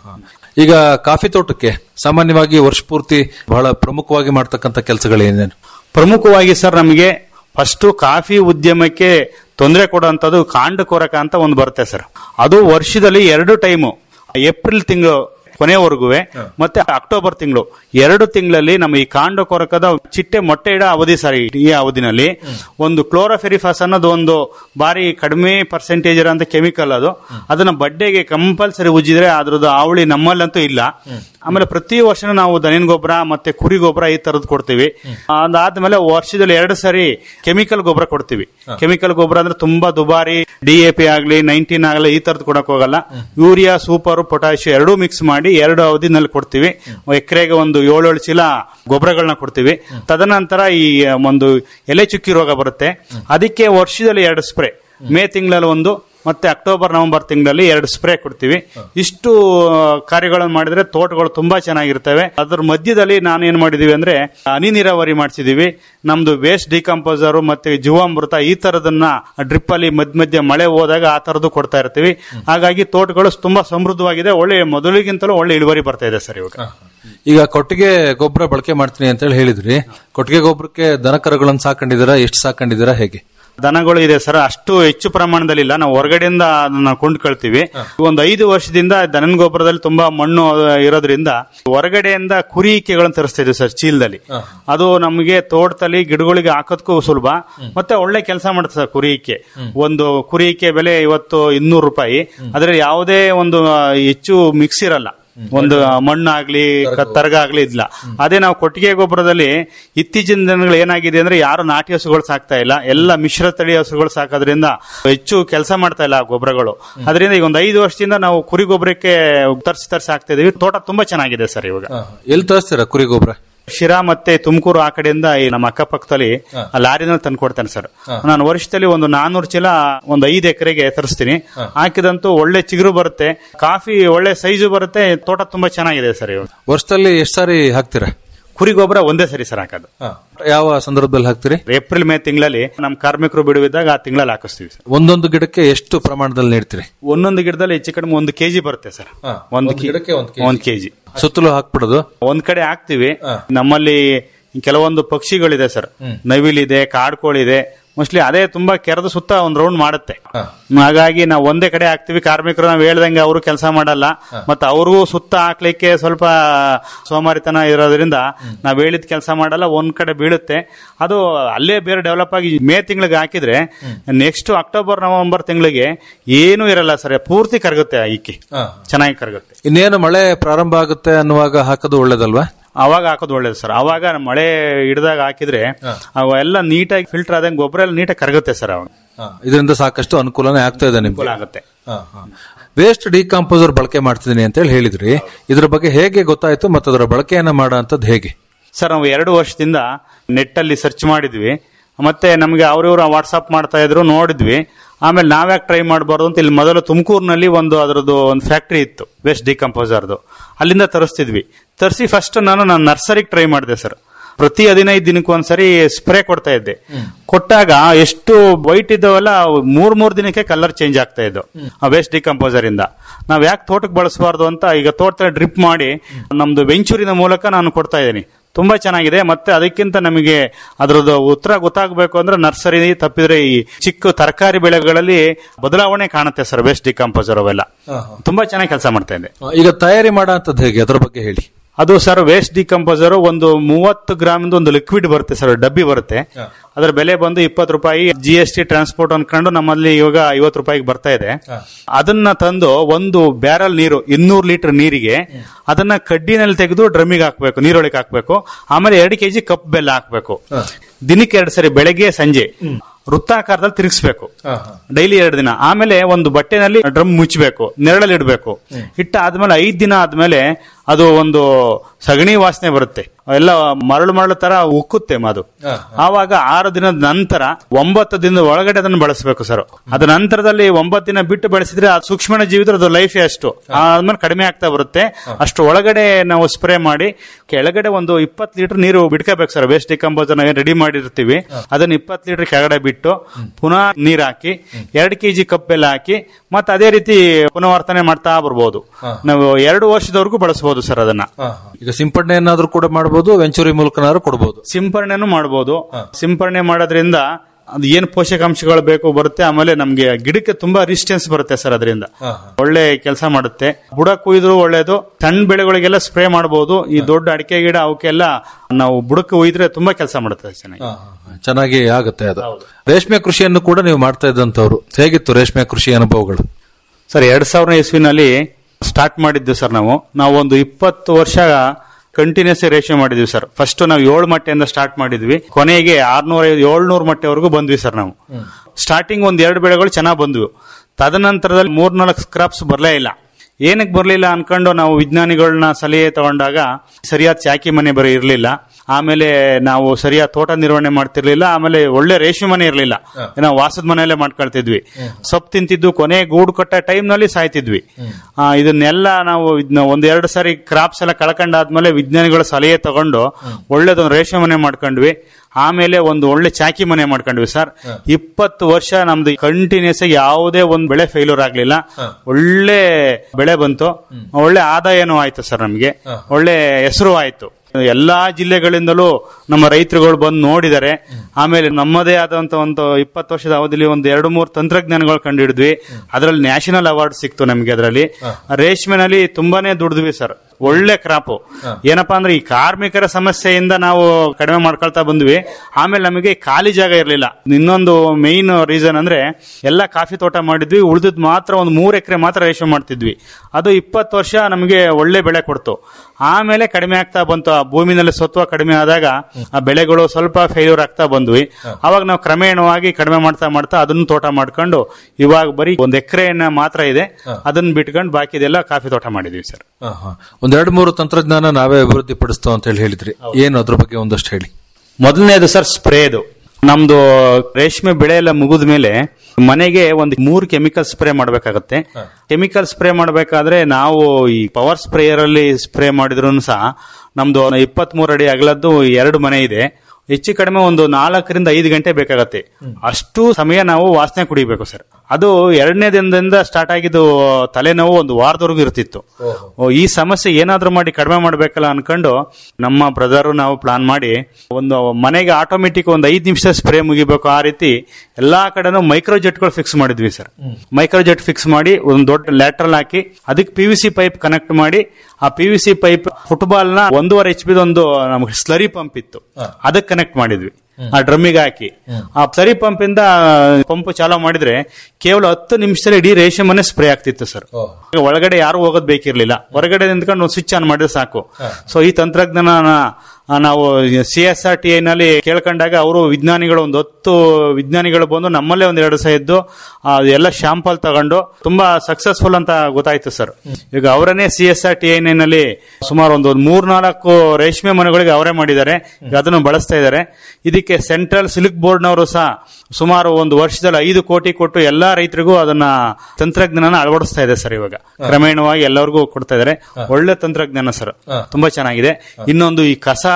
ಈಗ ಕಾಫಿ ತೋಟಕ್ಕೆ ಸಾಮಾನ್ಯವಾಗಿ ವರ್ಷ ಪೂರ್ತಿ ಬಹಳ ಪ್ರಮುಖವಾಗಿ ಮಾಡ್ತಕ್ಕಂಥ ಕೆಲಸಗಳೇನೇನು ಪ್ರಮುಖವಾಗಿ ಸರ್ ನಮಗೆ ಫಸ್ಟ್ ಕಾಫಿ ಉದ್ಯಮಕ್ಕೆ ತೊಂದರೆ ಕೊಡುವಂತದ್ದು ಕಾಂಡ ಕೊರಕ ಅಂತ ಒಂದು ಬರುತ್ತೆ ಸರ್ ಅದು ವರ್ಷದಲ್ಲಿ ಎರಡು ಟೈಮು ಏಪ್ರಿಲ್ ತಿಂಗಳು ಕೊನೆವರೆಗೂ ಮತ್ತೆ ಅಕ್ಟೋಬರ್ ತಿಂಗಳು ಎರಡು ತಿಂಗಳಲ್ಲಿ ನಮ್ಮ ಈ ಕಾಂಡ ಕೊರಕದ ಚಿಟ್ಟೆ ಮೊಟ್ಟೆ ಇಡೋ ಅವಧಿ ಸರ್ ಈ- ಈ ಅವಧಿನಲ್ಲಿ ಒಂದು ಕ್ಲೋರೋಫೆರಿಫಾಸ್ ಅನ್ನೋದು ಒಂದು ಬಾರಿ ಕಡಿಮೆ ಪರ್ಸೆಂಟೇಜ್ ಇರೋಂಥ ಕೆಮಿಕಲ್ ಅದು ಅದನ್ನ ಬಡ್ಡೆಗೆ ಕಂಪಲ್ಸರಿ ಉಜ್ಜಿದ್ರೆ ಅದ್ರದ್ದು ಅವಳಿ ನಮ್ಮಲ್ಲಂತೂ ಇಲ್ಲ ಆಮೇಲೆ ಪ್ರತಿ ವರ್ಷನೂ ನಾವು ದನಿನ ಗೊಬ್ಬರ ಮತ್ತೆ ಕುರಿ ಗೊಬ್ಬರ ಈ ತರದ್ ಕೊಡ್ತೀವಿ ಅದಾದ್ಮೇಲೆ ವರ್ಷದಲ್ಲಿ ಎರಡು ಸರಿ ಕೆಮಿಕಲ್ ಗೊಬ್ಬರ ಕೊಡ್ತೀವಿ ಕೆಮಿಕಲ್ ಗೊಬ್ಬರ ಅಂದ್ರೆ ತುಂಬಾ ದುಬಾರಿ ಡಿ ಎ ಪಿ ಆಗ್ಲಿ ನೈನ್ಟೀನ್ ಆಗ್ಲಿ ಈ ತರದ್ ಕೊಡಕ್ ಹೋಗಲ್ಲ ಯೂರಿಯಾ ಸೂಪರ್ ಪೊಟ್ಯಾಶಿಯಂ ಎರಡೂ ಮಿಕ್ಸ್ ಮಾಡಿ ಎರಡು ಅವಧಿನಲ್ಲಿ ಕೊಡ್ತೀವಿ ಎಕರೆಗೆ ಒಂದು ಏಳೇಳು ಚೀಲ ಗೊಬ್ಬರಗಳನ್ನ ಕೊಡ್ತೀವಿ ತದನಂತರ ಈ ಒಂದು ಎಲೆ ಚುಕ್ಕಿ ರೋಗ ಬರುತ್ತೆ ಅದಕ್ಕೆ ವರ್ಷದಲ್ಲಿ ಎರಡು ಸ್ಪ್ರೇ ಮೇ ತಿಂಗಳಲ್ಲಿ ಒಂದು ಮತ್ತೆ ಅಕ್ಟೋಬರ್ ನವೆಂಬರ್ ತಿಂಗಳಲ್ಲಿ ಎರಡು ಸ್ಪ್ರೇ ಕೊಡ್ತೀವಿ ಇಷ್ಟು ಕಾರ್ಯಗಳನ್ನು ಮಾಡಿದ್ರೆ ತೋಟಗಳು ತುಂಬಾ ಚೆನ್ನಾಗಿರ್ತವೆ ಅದ್ರ ಮಧ್ಯದಲ್ಲಿ ನಾನು ಏನ್ ಮಾಡಿದೀವಿ ಅಂದ್ರೆ ಹನಿ ನೀರಾವರಿ ಮಾಡಿಸಿದೀವಿ ನಮ್ದು ವೇಸ್ಟ್ ಡಿಕಂಪೋಸರ್ ಮತ್ತೆ ಜೀವಾಮೃತ ಈ ತರದನ್ನ ಡ್ರಿಪ್ ಅಲ್ಲಿ ಮಧ್ಯ ಮಧ್ಯ ಮಳೆ ಹೋದಾಗ ಆ ತರದ್ದು ಕೊಡ್ತಾ ಇರ್ತೀವಿ ಹಾಗಾಗಿ ತೋಟಗಳು ತುಂಬಾ ಸಮೃದ್ಧವಾಗಿದೆ ಒಳ್ಳೆ ಮೊದಲಿಗಿಂತಲೂ ಒಳ್ಳೆ ಇಳುವರಿ ಬರ್ತಾ ಇದೆ ಸರ್ ಇವಾಗ ಈಗ ಕೊಟ್ಟಿಗೆ ಗೊಬ್ಬರ ಬಳಕೆ ಮಾಡ್ತೀನಿ ಅಂತ ಹೇಳಿ ಹೇಳಿದ್ರಿ ಕೊಟ್ಟಿಗೆ ಗೊಬ್ಬರಕ್ಕೆ ದನಕರುಗಳನ್ನು ಸಾಕೊಂಡಿದ್ದೀರಾ ಎಷ್ಟು ಸಾಕೊಂಡಿದ್ದೀರಾ ಹೇಗೆ ದನಗಳು ಇದೆ ಸರ್ ಅಷ್ಟು ಹೆಚ್ಚು ಪ್ರಮಾಣದಲ್ಲಿ ಇಲ್ಲ ನಾವು ಹೊರಗಡೆಯಿಂದ ಅದನ್ನ ಕೊಂಡ್ಕೊಳ್ತೀವಿ ಒಂದು ಐದು ವರ್ಷದಿಂದ ದನನ ಗೊಬ್ಬರದಲ್ಲಿ ತುಂಬಾ ಮಣ್ಣು ಇರೋದ್ರಿಂದ ಹೊರಗಡೆಯಿಂದ ಕುರಿಕೆಗಳನ್ನು ತರಿಸ್ತಾ ಇದ್ವಿ ಸರ್ ಚೀಲದಲ್ಲಿ ಅದು ನಮಗೆ ತೋಟದಲ್ಲಿ ಗಿಡಗಳಿಗೆ ಹಾಕೋದಕ್ಕೂ ಸುಲಭ ಮತ್ತೆ ಒಳ್ಳೆ ಕೆಲಸ ಮಾಡುತ್ತೆ ಸರ್ ಕುರಿಕೆ ಒಂದು ಕುರಿಕೆ ಬೆಲೆ ಇವತ್ತು ಇನ್ನೂರು ರೂಪಾಯಿ ಅದ್ರಲ್ಲಿ ಯಾವುದೇ ಒಂದು ಆ, ಹೆಚ್ಚು ಮಿಕ್ಸ್ ಇರಲ್ಲ ಒಂದು ಮಣ್ಣಾಗ್ಲಿ ಕ- ತರಗ ಆಗ್ಲಿ ಇಲ್ಲ ಅದೇ ನಾವು ಕೊಟ್ಟಿಗೆ ಗೊಬ್ಬರದಲ್ಲಿ ಇತ್ತೀಚಿನ ದಿನಗಳು ಏನಾಗಿದೆ ಅಂದ್ರೆ ಯಾರು ನಾಟಿ ಹಸುಗಳು ಸಾಕ್ತಾ ಇಲ್ಲ ಎಲ್ಲ ಮಿಶ್ರ ತಳಿ ಹಸುಗಳು ಸಾಕೋದ್ರಿಂದ ಹೆಚ್ಚು ಕೆಲಸ ಮಾಡ್ತಾ ಇಲ್ಲ ಆ ಗೊಬ್ಬರಗಳು ಅದರಿಂದ ಈಗ ಒಂದು ಐದು ವರ್ಷದಿಂದ ನಾವು ಕುರಿ ಗೊಬ್ಬರಕ್ಕೆ ತರಿಸಿ ತರಿಸಿ ಹಾಕ್ತಾ ಇದೀವಿ ತೋಟ ತುಂಬಾ ಚೆನ್ನಾಗಿದೆ ಸರ್ ಇವಾಗ ಎಲ್ಲಿ ತರಿಸ್ತೀರಾ ಕುರಿ ಗೊಬ್ಬರ ಶಿರಾ ಮತ್ತೆ ತುಮಕೂರು ಆ ಕಡೆಯಿಂದ ಈ ನಮ್ಮ ಅಕ್ಕಪಕ್ಕದಲ್ಲಿ ಆ ಲಾರಿನಲ್ಲಿ ತಂದು ಕೊಡ್ತೇನೆ ಸರ್ ನಾನು ವರ್ಷದಲ್ಲಿ ಒಂದು ನಾನೂರು ಚೀಲ ಒಂದು ಐದು ಎಕರೆಗೆ ತರಿಸ್ತೀನಿ ಹಾಕಿದಂತೂ ಒಳ್ಳೆ ಚಿಗುರು ಬರುತ್ತೆ ಕಾಫಿ ಒಳ್ಳೆ ಸೈಜು ಬರುತ್ತೆ ತೋಟ ತುಂಬಾ ಚೆನ್ನಾಗಿದೆ ಸರ್ ಇವಾಗ ವರ್ಷದಲ್ಲಿ ಎಷ್ಟು ಸಾರಿ ಹಾಕ್ತೀರಾ ಕುರಿ ಗೊಬ್ಬರ ಒಂದೇ ಸರಿ ಸರ್ ಹಾಕೋದು ಯಾವ ಸಂದರ್ಭದಲ್ಲಿ ಹಾಕ್ತೀರಿ ಏಪ್ರಿಲ್ ಮೇ ತಿಂಗಳಲ್ಲಿ ನಮ್ಮ ಕಾರ್ಮಿಕರು ಬಿಡುವಿದ್ದಾಗ ಆ ತಿಂಗಳಲ್ಲಿ ಹಾಕಿಸ್ತೀವಿ ಸರ್ ಒಂದೊಂದು ಗಿಡಕ್ಕೆ ಎಷ್ಟು ಪ್ರಮಾಣದಲ್ಲಿ ನೀಡ್ತೀರಿ ಒಂದೊಂದು ಗಿಡದಲ್ಲಿ ಹೆಚ್ಚು ಕಡಿಮೆ ಒಂದು ಕೆಜಿ ಬರುತ್ತೆ ಸರ್ ಒಂದು ಒಂದು ಗಿಡಕ್ಕೆ ಒಂದು kg. ಒಂದು ಕೆಜಿ ಸುತ್ತಲೂ ಹಾಕ್ಬಿಡೋದು ಒಂದ್ ಕಡೆ ಹಾಕ್ತಿವಿ ನಮ್ಮಲ್ಲಿ ಕೆಲವೊಂದು ಪಕ್ಷಿಗಳಿದೆ ಸರ್ ನವಿಲಿದೆ ಕಾಡ್ಕೋಳಿದೆ ಮೋಸ್ಟ್ಲಿ ಅದೇ ತುಂಬಾ ಕೆರೆದು ಸುತ್ತ ಒಂದ್ ರೌಂಡ್ ಮಾಡುತ್ತೆ ಹಾಗಾಗಿ ನಾವು ಒಂದೇ ಕಡೆ ಹಾಕ್ತಿವಿ ಕಾರ್ಮಿಕರು ನಾವು ಹೇಳ್ದಂಗೆ ಅವರು ಕೆಲಸ ಮಾಡಲ್ಲ ಮತ್ತೆ ಅವ್ರಿಗೂ ಸುತ್ತ ಹಾಕ್ಲಿಕ್ಕೆ ಸ್ವಲ್ಪ ಸೋಮಾರಿತನ ಇರೋದ್ರಿಂದ ನಾವ್ ಹೇಳಿದ ಕೆಲಸ ಮಾಡಲ್ಲ ಒಂದ್ ಕಡೆ ಬೀಳುತ್ತೆ ಅದು ಅಲ್ಲೇ ಬೇರೆ ಡೆವಲಪ್ ಆಗಿ ಮೇ ತಿಂಗಳಿಗೆ ಹಾಕಿದ್ರೆ ನೆಕ್ಸ್ಟ್ ಅಕ್ಟೋಬರ್ ನವೆಂಬರ್ ತಿಂಗಳಿಗೆ ಏನೂ ಇರಲ್ಲ ಸರ್ ಪೂರ್ತಿ ಕರಗುತ್ತೆ ಇಕ್ಕಿ ಚೆನ್ನಾಗಿ ಕರಗುತ್ತೆ ಇನ್ನೇನು ಮಳೆ ಪ್ರಾರಂಭ ಆಗುತ್ತೆ ಅನ್ನುವಾಗ ಹಾಕೋದು ಒಳ್ಳೇದಲ್ವಾ ಅವಾಗ ಹಾಕೋದು ಒಳ್ಳೇದು ಸರ್ ಅವಾಗ ಮಳೆ ಹಿಡಿದಾಗ ಹಾಕಿದ್ರೆ ಅವೆಲ್ಲ ನೀಟಾಗಿ ಫಿಲ್ಟರ್ ಆದಂಗೆ ಗೊಬ್ಬರ ಎಲ್ಲ ನೀಟಾಗಿ ಕರಗುತ್ತೆ ಸರ್ ಅವಾಗ ಇದರಿಂದ ಸಾಕಷ್ಟು ಅನುಕೂಲನೇ ಆಗ್ತಾ ಇದೆ ನಿಮ್ಗೆ ಅನುಕೂಲ ಆಗುತ್ತೆ ವೇಸ್ಟ್ ಡಿಕಾಂಪೋಸರ್ ಬಳಕೆ ಮಾಡ್ತಿದ್ದೀನಿ ಅಂತ ಹೇಳಿ ಹೇಳಿದ್ರಿ ಇದ್ರ ಬಗ್ಗೆ ಹೇಗೆ ಗೊತ್ತಾಯ್ತು ಮತ್ತು ಅದರ ಬಳಕೆಯನ್ನ ಮಾಡೋ ಅಂತದ್ದು ಹೇಗೆ ಸರ್ ನಾವು ಎರಡು ವರ್ಷದಿಂದ ನೆಟ್ ಅಲ್ಲಿ ಸರ್ಚ್ ಮಾಡಿದ್ವಿ ಮತ್ತೆ ನಮಗೆ ಅವ್ರಿವ್ರು ವಾಟ್ಸ್ಆಪ್ ಮಾಡ್ತಾ ಇದ್ರು ನೋಡಿದ್ವಿ ಆಮೇಲೆ ನಾವ್ಯಾಕೆ ಟ್ರೈ ಮಾಡಬಾರ್ದು ಅಂತ ಇಲ್ಲಿ ಮೊದಲು ತುಮಕೂರಿನಲ್ಲಿ ಒಂದು ಅದರದ್ದು ಒಂದು ಫ್ಯಾಕ್ಟ್ರಿ ಇತ್ತು ವೇಸ್ಟ್ ಡಿಕಂಪೋಸರ್ದು ಅಲ್ಲಿಂದ ತರಿಸ್ತಿದ್ವಿ ತರಿಸಿ ಫಸ್ಟ್ ನಾನು ನಾನು ನರ್ಸರಿಗೆ ಟ್ರೈ ಮಾಡಿದೆ ಸರ್ ಪ್ರತಿ ಹದಿನೈದು ದಿನಕ್ಕೆ ಒಂದ್ಸರಿ ಸ್ಪ್ರೇ ಕೊಡ್ತಾ ಇದ್ದೆ ಕೊಟ್ಟಾಗ ಎಷ್ಟು ವೈಟ್ ಇದ್ದಾವಲ್ಲ ಅವು ಮೂರ್ ಮೂರ್ ದಿನಕ್ಕೆ ಕಲರ್ ಚೇಂಜ್ ಆಗ್ತಾ ಇದ್ದು ಆ ವೇಸ್ಟ್ ಡಿಕಂಪೋಸರ್ ಇಂದ ನಾವ್ ಯಾಕೆ ತೋಟಕ್ಕೆ ಬಳಸಬಾರ್ದು ಅಂತ ಈಗ ತೋಟದಲ್ಲಿ ಡ್ರಿಪ್ ಮಾಡಿ ನಮ್ದು ವೆಂಚೂರಿನ ಮೂಲಕ ನಾನು ಕೊಡ್ತಾ ಇದ್ದೀನಿ ತುಂಬಾ ಚೆನ್ನಾಗಿದೆ ಮತ್ತೆ ಅದಕ್ಕಿಂತ ನಮಗೆ ಅದರದ್ದು ಉತ್ತರ ಗೊತ್ತಾಗಬೇಕು ಅಂದ್ರೆ ನರ್ಸರಿ ತಪ್ಪಿದ್ರೆ ಈ ಚಿಕ್ಕ ತರಕಾರಿ ಬೆಳೆಗಳಲ್ಲಿ ಬದಲಾವಣೆ ಕಾಣುತ್ತೆ ಸರ್ ವೇಸ್ಟ್ ಡಿಕಂಪೋಸರ್ ಅವೆಲ್ಲ ತುಂಬಾ ಚೆನ್ನಾಗಿ ಕೆಲಸ ಮಾಡ್ತಾ ಇದೆ ಈಗ ತಯಾರಿ ಮಾಡೋ ಹೇಗೆ ಅದರ ಬಗ್ಗೆ ಹೇಳಿ ಅದು ಸರ್ ವೇಸ್ಟ್ ಡಿಕಂಪೋಸರ್ ಒಂದು ಮೂವತ್ತು ಗ್ರಾಮಿಂದ ಒಂದು ಲಿಕ್ವಿಡ್ ಬರುತ್ತೆ ಸರ್ ಡಬ್ಬಿ ಬರುತ್ತೆ ಅದರ ಬೆಲೆ ಬಂದು ಇಪ್ಪತ್ತು ರೂಪಾಯಿ ಜಿ ಎಸ್ ಟಿ ಟ್ರಾನ್ಸ್ಪೋರ್ಟ್ ಅನ್ಕೊಂಡು ನಮ್ಮಲ್ಲಿ ಇವಾಗ ಐವತ್ತು ರೂಪಾಯಿಗೆ ಬರ್ತಾ ಇದೆ ಅದನ್ನ ತಂದು ಒಂದು ಬ್ಯಾರಲ್ ನೀರು ಇನ್ನೂರು ಲೀಟರ್ ನೀರಿಗೆ ಅದನ್ನ ಕಡ್ಡಿನಲ್ಲಿ ತೆಗೆದು ಡ್ರಮ್ಮಿಗೆ ಹಾಕ್ಬೇಕು ನೀರೊಳಗೆ ಹಾಕ್ಬೇಕು ಆಮೇಲೆ ಎರಡು ಕೆಜಿ ಕಪ್ ಬೆಲ್ಲ ಹಾಕ್ಬೇಕು ದಿನಕ್ಕೆ ಎರಡು ಸರಿ ಬೆಳಗ್ಗೆ ಸಂಜೆ ವೃತ್ತಾಕಾರದಲ್ಲಿ ತಿರುಗಿಸ್ಬೇಕು ಡೈಲಿ ಎರಡು ದಿನ ಆಮೇಲೆ ಒಂದು ಬಟ್ಟೆನಲ್ಲಿ ಡ್ರಮ್ ಮುಚ್ಚಬೇಕು ನೆರಳಲ್ಲಿ ಇಡಬೇಕು ಇಟ್ಟ ಆದ್ಮೇಲೆ ಐದ್ ದಿನ ಆದ್ಮೇಲೆ ಅದು ಒಂದು ಸಗಣಿ ವಾಸನೆ ಬರುತ್ತೆ ಎಲ್ಲ ಮರಳು ಮರಳು ತರ ಉಕ್ಕುತ್ತೆ ಅದು ಆವಾಗ ಆರು ದಿನದ ನಂತರ ಒಂಬತ್ತು ದಿನದ ಒಳಗಡೆ ಅದನ್ನು ಬಳಸಬೇಕು ಸರ್ ಅದ ನಂತರದಲ್ಲಿ ಒಂಬತ್ತು ದಿನ ಬಿಟ್ಟು ಬಳಸಿದ್ರೆ ಆ ಸೂಕ್ಷ್ಮ ಜೀವಿತ ಅದು ಲೈಫ್ ಅಷ್ಟು ಆದ್ಮೇಲೆ ಕಡಿಮೆ ಆಗ್ತಾ ಬರುತ್ತೆ ಅಷ್ಟು ಒಳಗಡೆ ನಾವು ಸ್ಪ್ರೇ ಮಾಡಿ ಕೆಳಗಡೆ ಒಂದು ಇಪ್ಪತ್ತು ಲೀಟರ್ ನೀರು ಬಿಡ್ಕೋಬೇಕು ಸರ್ ವೇಸ್ಟ್ ಡಿಕಂಪೋಸರ್ ರೆಡಿ ಮಾಡಿರ್ತೀವಿ ಅದನ್ನ ಇಪ್ಪತ್ತು ಲೀಟರ್ ಕೆಳಗಡೆ ಬಿಟ್ಟು ಪುನಃ ನೀರ್ ಹಾಕಿ ಎರಡು ಕೆಜಿ ಕಪ್ಪೆಲ್ಲ ಹಾಕಿ ಮತ್ತೆ ಅದೇ ರೀತಿ ಪುನರಾವರ್ತನೆ ಮಾಡ್ತಾ ಬರ್ಬೋದು ನಾವು ಎರಡು ವರ್ಷದವರೆಗೂ ಬಳಸಬಹುದು ಸರ್ ಅದನ್ನ ಈಗ ಸಿಂಪಡಣೆ ಏನಾದ್ರೂ ಕೂಡ ಮಾಡಬಹುದು ವೆಂಚೂರಿ ಮೂಲಕನಾದ್ರೂ ಕೊಡಬಹುದು ಸಿಂಪರಣೆನೂ ಮಾಡಬಹುದು ಸಿಂಪರಣೆ ಮಾಡೋದ್ರಿಂದ ಅದು ಏನ್ ಪೋಷಕಾಂಶಗಳು ಬೇಕು ಬರುತ್ತೆ ಆಮೇಲೆ ನಮ್ಗೆ ಗಿಡಕ್ಕೆ ತುಂಬಾ ರಿಸಿಸ್ಟೆನ್ಸ್ ಬರುತ್ತೆ ಸರ್ ಅದರಿಂದ ಒಳ್ಳೆ ಕೆಲಸ ಮಾಡುತ್ತೆ ಬುಡ ಕುಯ್ದ್ರು ಒಳ್ಳೇದು ಸಣ್ಣ ಬೆಳೆಗಳಿಗೆಲ್ಲ ಸ್ಪ್ರೇ ಮಾಡಬಹುದು ಈ ದೊಡ್ಡ ಅಡಿಕೆ ಗಿಡ ಅವಕ್ಕೆಲ್ಲ ನಾವು ಬುಡಕ್ಕೆ ಒಯ್ದ್ರೆ ತುಂಬಾ ಕೆಲಸ ಮಾಡುತ್ತೆ ಚೆನ್ನಾಗಿ ಚೆನ್ನಾಗಿ ಆಗುತ್ತೆ ಅದು ರೇಷ್ಮೆ ಕೃಷಿಯನ್ನು ಕೂಡ ನೀವು ಮಾಡ್ತಾ ಇದ್ದಂತವ್ರು ಹೇಗಿತ್ತು ರೇಷ್ಮೆ ಕೃಷಿ ಅನುಭವಗಳು ಸರ್ ಎರಡ್ ಸಾವಿರದ ಇಸ್ವಿನಲ್ಲಿ ಸ್ಟಾರ್ಟ್ ಮಾಡಿದ್ದು ಸರ್ ನಾವು ನಾವು ಒಂದು ಇಪ್ಪತ್ತು ವರ್ಷ ಕಂಟಿನ್ಯೂಸ್ ರೇಷಿಯೋ ಮಾಡಿದ್ವಿ ಸರ್ ಫಸ್ಟ್ ನಾವು ಏಳು ಮಟ್ಟೆಯಿಂದ ಸ್ಟಾರ್ಟ್ ಮಾಡಿದ್ವಿ ಕೊನೆಗೆ ಆರ್ನೂರ ಏಳ್ನೂರು ಮಟ್ಟೆವರೆಗೂ ಬಂದ್ವಿ ಸರ್ ನಾವು ಸ್ಟಾರ್ಟಿಂಗ್ ಒಂದ್ ಎರಡು ಬೆಳೆಗಳು ಚೆನ್ನಾಗಿ ಬಂದ್ವು ತದನಂತರದಲ್ಲಿ ಮೂರ್ನಾಲ್ಕು ಕ್ರಾಪ್ಸ್ ಬರಲೇ ಇಲ್ಲ ಏನಕ್ಕೆ ಬರಲಿಲ್ಲ ಅನ್ಕೊಂಡು ನಾವು ವಿಜ್ಞಾನಿಗಳನ್ನ ಸಲಹೆ ತಗೊಂಡಾಗ ಸರಿಯಾದ ಚಾಕಿ ಮನೆ ಬರೀ ಇರಲಿಲ್ಲ ಆಮೇಲೆ ನಾವು ಸರಿಯಾದ ತೋಟ ನಿರ್ವಹಣೆ ಮಾಡ್ತಿರ್ಲಿಲ್ಲ ಆಮೇಲೆ ಒಳ್ಳೆ ರೇಷ್ಮೆ ಮನೆ ಇರಲಿಲ್ಲ ನಾವು ವಾಸದ ಮನೆಯಲ್ಲೇ ಮಾಡ್ಕೊಳ್ತಿದ್ವಿ ಸೊಪ್ಪು ತಿಂತಿದ್ದು ಕೊನೆ ಗೂಡು ಕಟ್ಟ ಟೈಮ್ ನಲ್ಲಿ ಸಾಯ್ತಿದ್ವಿ ಆ, ಇದನ್ನೆಲ್ಲ ನಾವು ಇದ್ನ ಒಂದ್ ಎರಡು ಸಾರಿ ಕ್ರಾಪ್ಸ್ ಎಲ್ಲ ಕಳ್ಕೊಂಡಾದ್ಮೇಲೆ ವಿಜ್ಞಾನಿಗಳ ಸಲಹೆ ತಗೊಂಡು ಒಳ್ಳೇದೊಂದು ರೇಷ್ಮೆ ಮನೆ ಮಾಡ್ಕೊಂಡ್ವಿ ಆಮೇಲೆ ಒಂದು ಒಳ್ಳೆ ಚಾಕಿ ಮನೆ ಮಾಡ್ಕೊಂಡ್ವಿ ಸರ್ ಇಪ್ಪತ್ತು ವರ್ಷ ನಮ್ದು ಕಂಟಿನ್ಯೂಸ್ ಯಾವುದೇ ಒಂದು ಬೆಳೆ ಫೇಲ್ಯೂರ್ ಆಗ್ಲಿಲ್ಲ ಒಳ್ಳೆ ಬೆಳೆ ಬಂತು ಒಳ್ಳೆ ಆದಾಯನೂ ಆಯ್ತು ಸರ್ ನಮ್ಗೆ ಒಳ್ಳೆ ಹೆಸರು ಆಯ್ತು ಎಲ್ಲಾ ಜಿಲ್ಲೆಗಳಿಂದಲೂ ನಮ್ಮ ರೈತರುಗಳು ಬಂದು ನೋಡಿದ್ದಾರೆ ಆಮೇಲೆ ನಮ್ಮದೇ ಆದಂತ ಒಂದು ಇಪ್ಪತ್ತು ವರ್ಷದ ಅವಧಿಯಲ್ಲಿ ಒಂದು ಎರಡು ಮೂರು ತಂತ್ರಜ್ಞಾನಗಳು ಕಂಡುಹಿಡಿದ್ವಿ ಅದರಲ್ಲಿ ನ್ಯಾಷನಲ್ ಅವಾರ್ಡ್ ಸಿಕ್ತು ನಮಗೆ ಅದರಲ್ಲಿ ರೇಷ್ಮೆನಲ್ಲಿ ತುಂಬಾನೇ ದುಡಿದ್ವಿ ಸರ್ ಒಳ್ಳೆ ಕ್ರಾಪ್ ಏನಪ್ಪಾ ಅಂದ್ರೆ ಈ ಕಾರ್ಮಿಕರ ಸಮಸ್ಯೆಯಿಂದ ನಾವು ಕಡಿಮೆ ಮಾಡ್ಕೊಳ್ತಾ ಬಂದ್ವಿ ಆಮೇಲೆ ನಮಗೆ ಖಾಲಿ ಜಾಗ ಇರಲಿಲ್ಲ ಇನ್ನೊಂದು ಮೇನ್ ರೀಸನ್ ಅಂದ್ರೆ ಎಲ್ಲ ಕಾಫಿ ತೋಟ ಮಾಡಿದ್ವಿ ಉಳಿದದ್ ಮಾತ್ರ ಒಂದು ಮೂರ್ ಎಕರೆ ಮಾತ್ರ ರೇಷ್ಮೆ ಮಾಡ್ತಿದ್ವಿ ಅದು ಇಪ್ಪತ್ತು ವರ್ಷ ನಮಗೆ ಒಳ್ಳೆ ಬೆಳೆ ಕೊಡ್ತು ಆಮೇಲೆ ಕಡಿಮೆ ಆಗ್ತಾ ಬಂತು ಆ ಭೂಮಿನಲ್ಲಿ ಸತ್ವ ಕಡಿಮೆ ಆದಾಗ ಆ ಬೆಳೆಗಳು ಸ್ವಲ್ಪ ಫೇಲ್ಯೂರ್ ಆಗ್ತಾ ಬಂದ್ವಿ ಅವಾಗ ನಾವು ಕ್ರಮೇಣವಾಗಿ ಕಡಿಮೆ ಮಾಡ್ತಾ ಮಾಡ್ತಾ ಅದನ್ನು ತೋಟ ಮಾಡ್ಕೊಂಡು ಇವಾಗ ಬರೀ ಒಂದ್ ಎಕರೆನ ಮಾತ್ರ ಇದೆ ಅದನ್ನ ಬಿಟ್ಕೊಂಡು ಬಾಕಿದೆಲ್ಲ ಕಾಫಿ ತೋಟ ಮಾಡಿದ್ವಿ ಸರ್ ಒಂದೆರಡು ಮೂರು ತಂತ್ರಜ್ಞಾನ ನಾವೇ ಅಭಿವೃದ್ಧಿ ಪಡಿಸ್ತೋ ಅಂತ ಹೇಳಿ ಹೇಳಿದ್ರಿ ಏನು ಅದ್ರ ಬಗ್ಗೆ ಒಂದಷ್ಟು ಹೇಳಿ ಮೊದಲನೇದು ಸರ್ ಸ್ಪ್ರೇದು ನಮ್ದು ರೇಷ್ಮೆ ಬೆಳೆ ಎಲ್ಲ ಮುಗಿದ ಮೇಲೆ ಮನೆಗೆ ಒಂದು ಮೂರು ಕೆಮಿಕಲ್ ಸ್ಪ್ರೇ ಮಾಡಬೇಕಾಗತ್ತೆ ಕೆಮಿಕಲ್ ಸ್ಪ್ರೇ ಮಾಡಬೇಕಾದ್ರೆ ನಾವು ಈ ಪವರ್ ಸ್ಪ್ರೇಯರ್ ಅಲ್ಲಿ ಸ್ಪ್ರೇ ಮಾಡಿದ್ರು ಸಹ ನಮ್ದು ಇಪ್ಪತ್ತ್ ಮೂರು ಅಡಿ ಅಗಲದ್ದು ಎರಡು ಮನೆ ಇದೆ ಹೆಚ್ಚು ಕಡಿಮೆ ಒಂದು ನಾಲ್ಕರಿಂದ ಐದು ಗಂಟೆ ಬೇಕಾಗತ್ತೆ ಅಷ್ಟು ಸಮಯ ನಾವು ವಾಸನೆ ಕುಡಿಬೇಕು ಸರ್ ಅದು ಎರಡನೇ ದಿನದಿಂದ ಸ್ಟಾರ್ಟ್ ಆಗಿದ್ದು ತಲೆನೋವು ಒಂದು ವಾರದವರೆಗೂ ಇರ್ತಿತ್ತು ಓ, ಈ ಸಮಸ್ಯೆ ಏನಾದ್ರೂ ಮಾಡಿ ಕಡಿಮೆ ಮಾಡ್ಬೇಕಲ್ಲ ಅನ್ಕೊಂಡು ನಮ್ಮ ಬ್ರದರ್ ನಾವು ಪ್ಲಾನ್ ಮಾಡಿ ಒಂದು ಮನೆಗೆ ಆಟೋಮೆಟಿಕ್ ಒಂದು ಐದು ನಿಮಿಷ ಸ್ಪ್ರೇ ಮುಗಿಬೇಕು ಆ ರೀತಿ ಎಲ್ಲಾ ಕಡೆನೂ ಮೈಕ್ರೋ ಜೆಟ್ಗಳು ಫಿಕ್ಸ್ ಮಾಡಿದ್ವಿ ಸರ್ ಮೈಕ್ರೋ ಜೆಟ್ ಫಿಕ್ಸ್ ಮಾಡಿ ಒಂದು ದೊಡ್ಡ ಲ್ಯಾಟ್ರಲ್ ಹಾಕಿ ಅದಕ್ಕೆ P V C pipe connect ಮಾಡಿ ಆ P V C pipe football ನ ಒಂದೂವರೆ ಎಚ್ ಪಿ ಒಂದು ನಮ್ಗೆ ಸ್ಲರಿ ಪಂಪ್ ಇತ್ತು ಅದಕ್ಕೆ ಕನೆಕ್ಟ್ ಮಾಡಿದ್ವಿ ಆ ಡ್ರಮ್ಮಿಗೆ ಹಾಕಿ ಆ ಸರಿ ಪಂಪ್ ಇಂದ ಪಂಪ್ ಚಾಲೂ ಮಾಡಿದ್ರೆ ಕೇವಲ ಹತ್ತು ನಿಮಿಷದಲ್ಲಿ ಇಡೀ ರೇಷಮನೆ ಸ್ಪ್ರೇ ಆಗ್ತಿತ್ತು ಸರ್ ಒಳಗಡೆ ಯಾರು ಹೋಗೋದ್ ಬೇಕಿರ್ಲಿಲ್ಲ ಹೊರಗಡೆ ನಿಂತ್ಕೊಂಡು ಒಂದು ಸ್ವಿಚ್ ಆನ್ ಮಾಡಿದ್ರೆ ಸಾಕು ಸೊ ಈ ತಂತ್ರಜ್ಞಾನ ಆ, ನಾವು ಸಿ ಎಸ್ ಆರ್ ಟಿ ನಲ್ಲಿ ಕೇಳ್ಕೊಂಡಾಗ ಅವರು ವಿಜ್ಞಾನಿಗಳು ಒಂದು ಹತ್ತು ವಿಜ್ಞಾನಿಗಳು ಬಂದು ನಮ್ಮಲ್ಲೇ ಒಂದ್ ಎರಡು ಸಹ ಇದ್ದು ಆ, ಎಲ್ಲ ಶಾಂಪಲ್ ತಗೊಂಡು ತುಂಬಾ ಸಕ್ಸಸ್ಫುಲ್ ಅಂತ ಗೊತ್ತಾಯ್ತು ಸರ್ ಈಗ ಅವರನ್ನೇ ಸಿ ಎಸ್ ಆರ್ ಟಿ ನಲ್ಲಿ ಸುಮಾರು ಒಂದು ಮೂರ್ನಾಲ್ಕು ರೇಷ್ಮೆ ಮನೆಗಳಿಗೆ ಅವರೇ ಮಾಡಿದ್ದಾರೆ ಈಗ ಅದನ್ನು ಬಳಸ್ತಾ ಇದ್ದಾರೆ ಇದಕ್ಕೆ ಸೆಂಟ್ರಲ್ ಸಿಲ್ಕ್ ಬೋರ್ಡ್ ನವರು ಸಹ ಸುಮಾರು ಒಂದು ವರ್ಷದಲ್ಲಿ ಐದು ಕೋಟಿ ಕೊಟ್ಟು ಎಲ್ಲಾ ರೈತರಿಗೂ ಅದನ್ನ ತಂತ್ರಜ್ಞಾನ ಅಳವಡಿಸ್ತಾ ಇದೆ ಸರ್ ಇವಾಗ ಕ್ರಮೇಣವಾಗಿ ಎಲ್ಲರಿಗೂ ಕೊಡ್ತಾ ಇದ್ದಾರೆ ಒಳ್ಳೆ ತಂತ್ರಜ್ಞಾನ ಸರ್ ತುಂಬಾ ಚೆನ್ನಾಗಿದೆ ಇನ್ನೊಂದು ಈ ಕಸ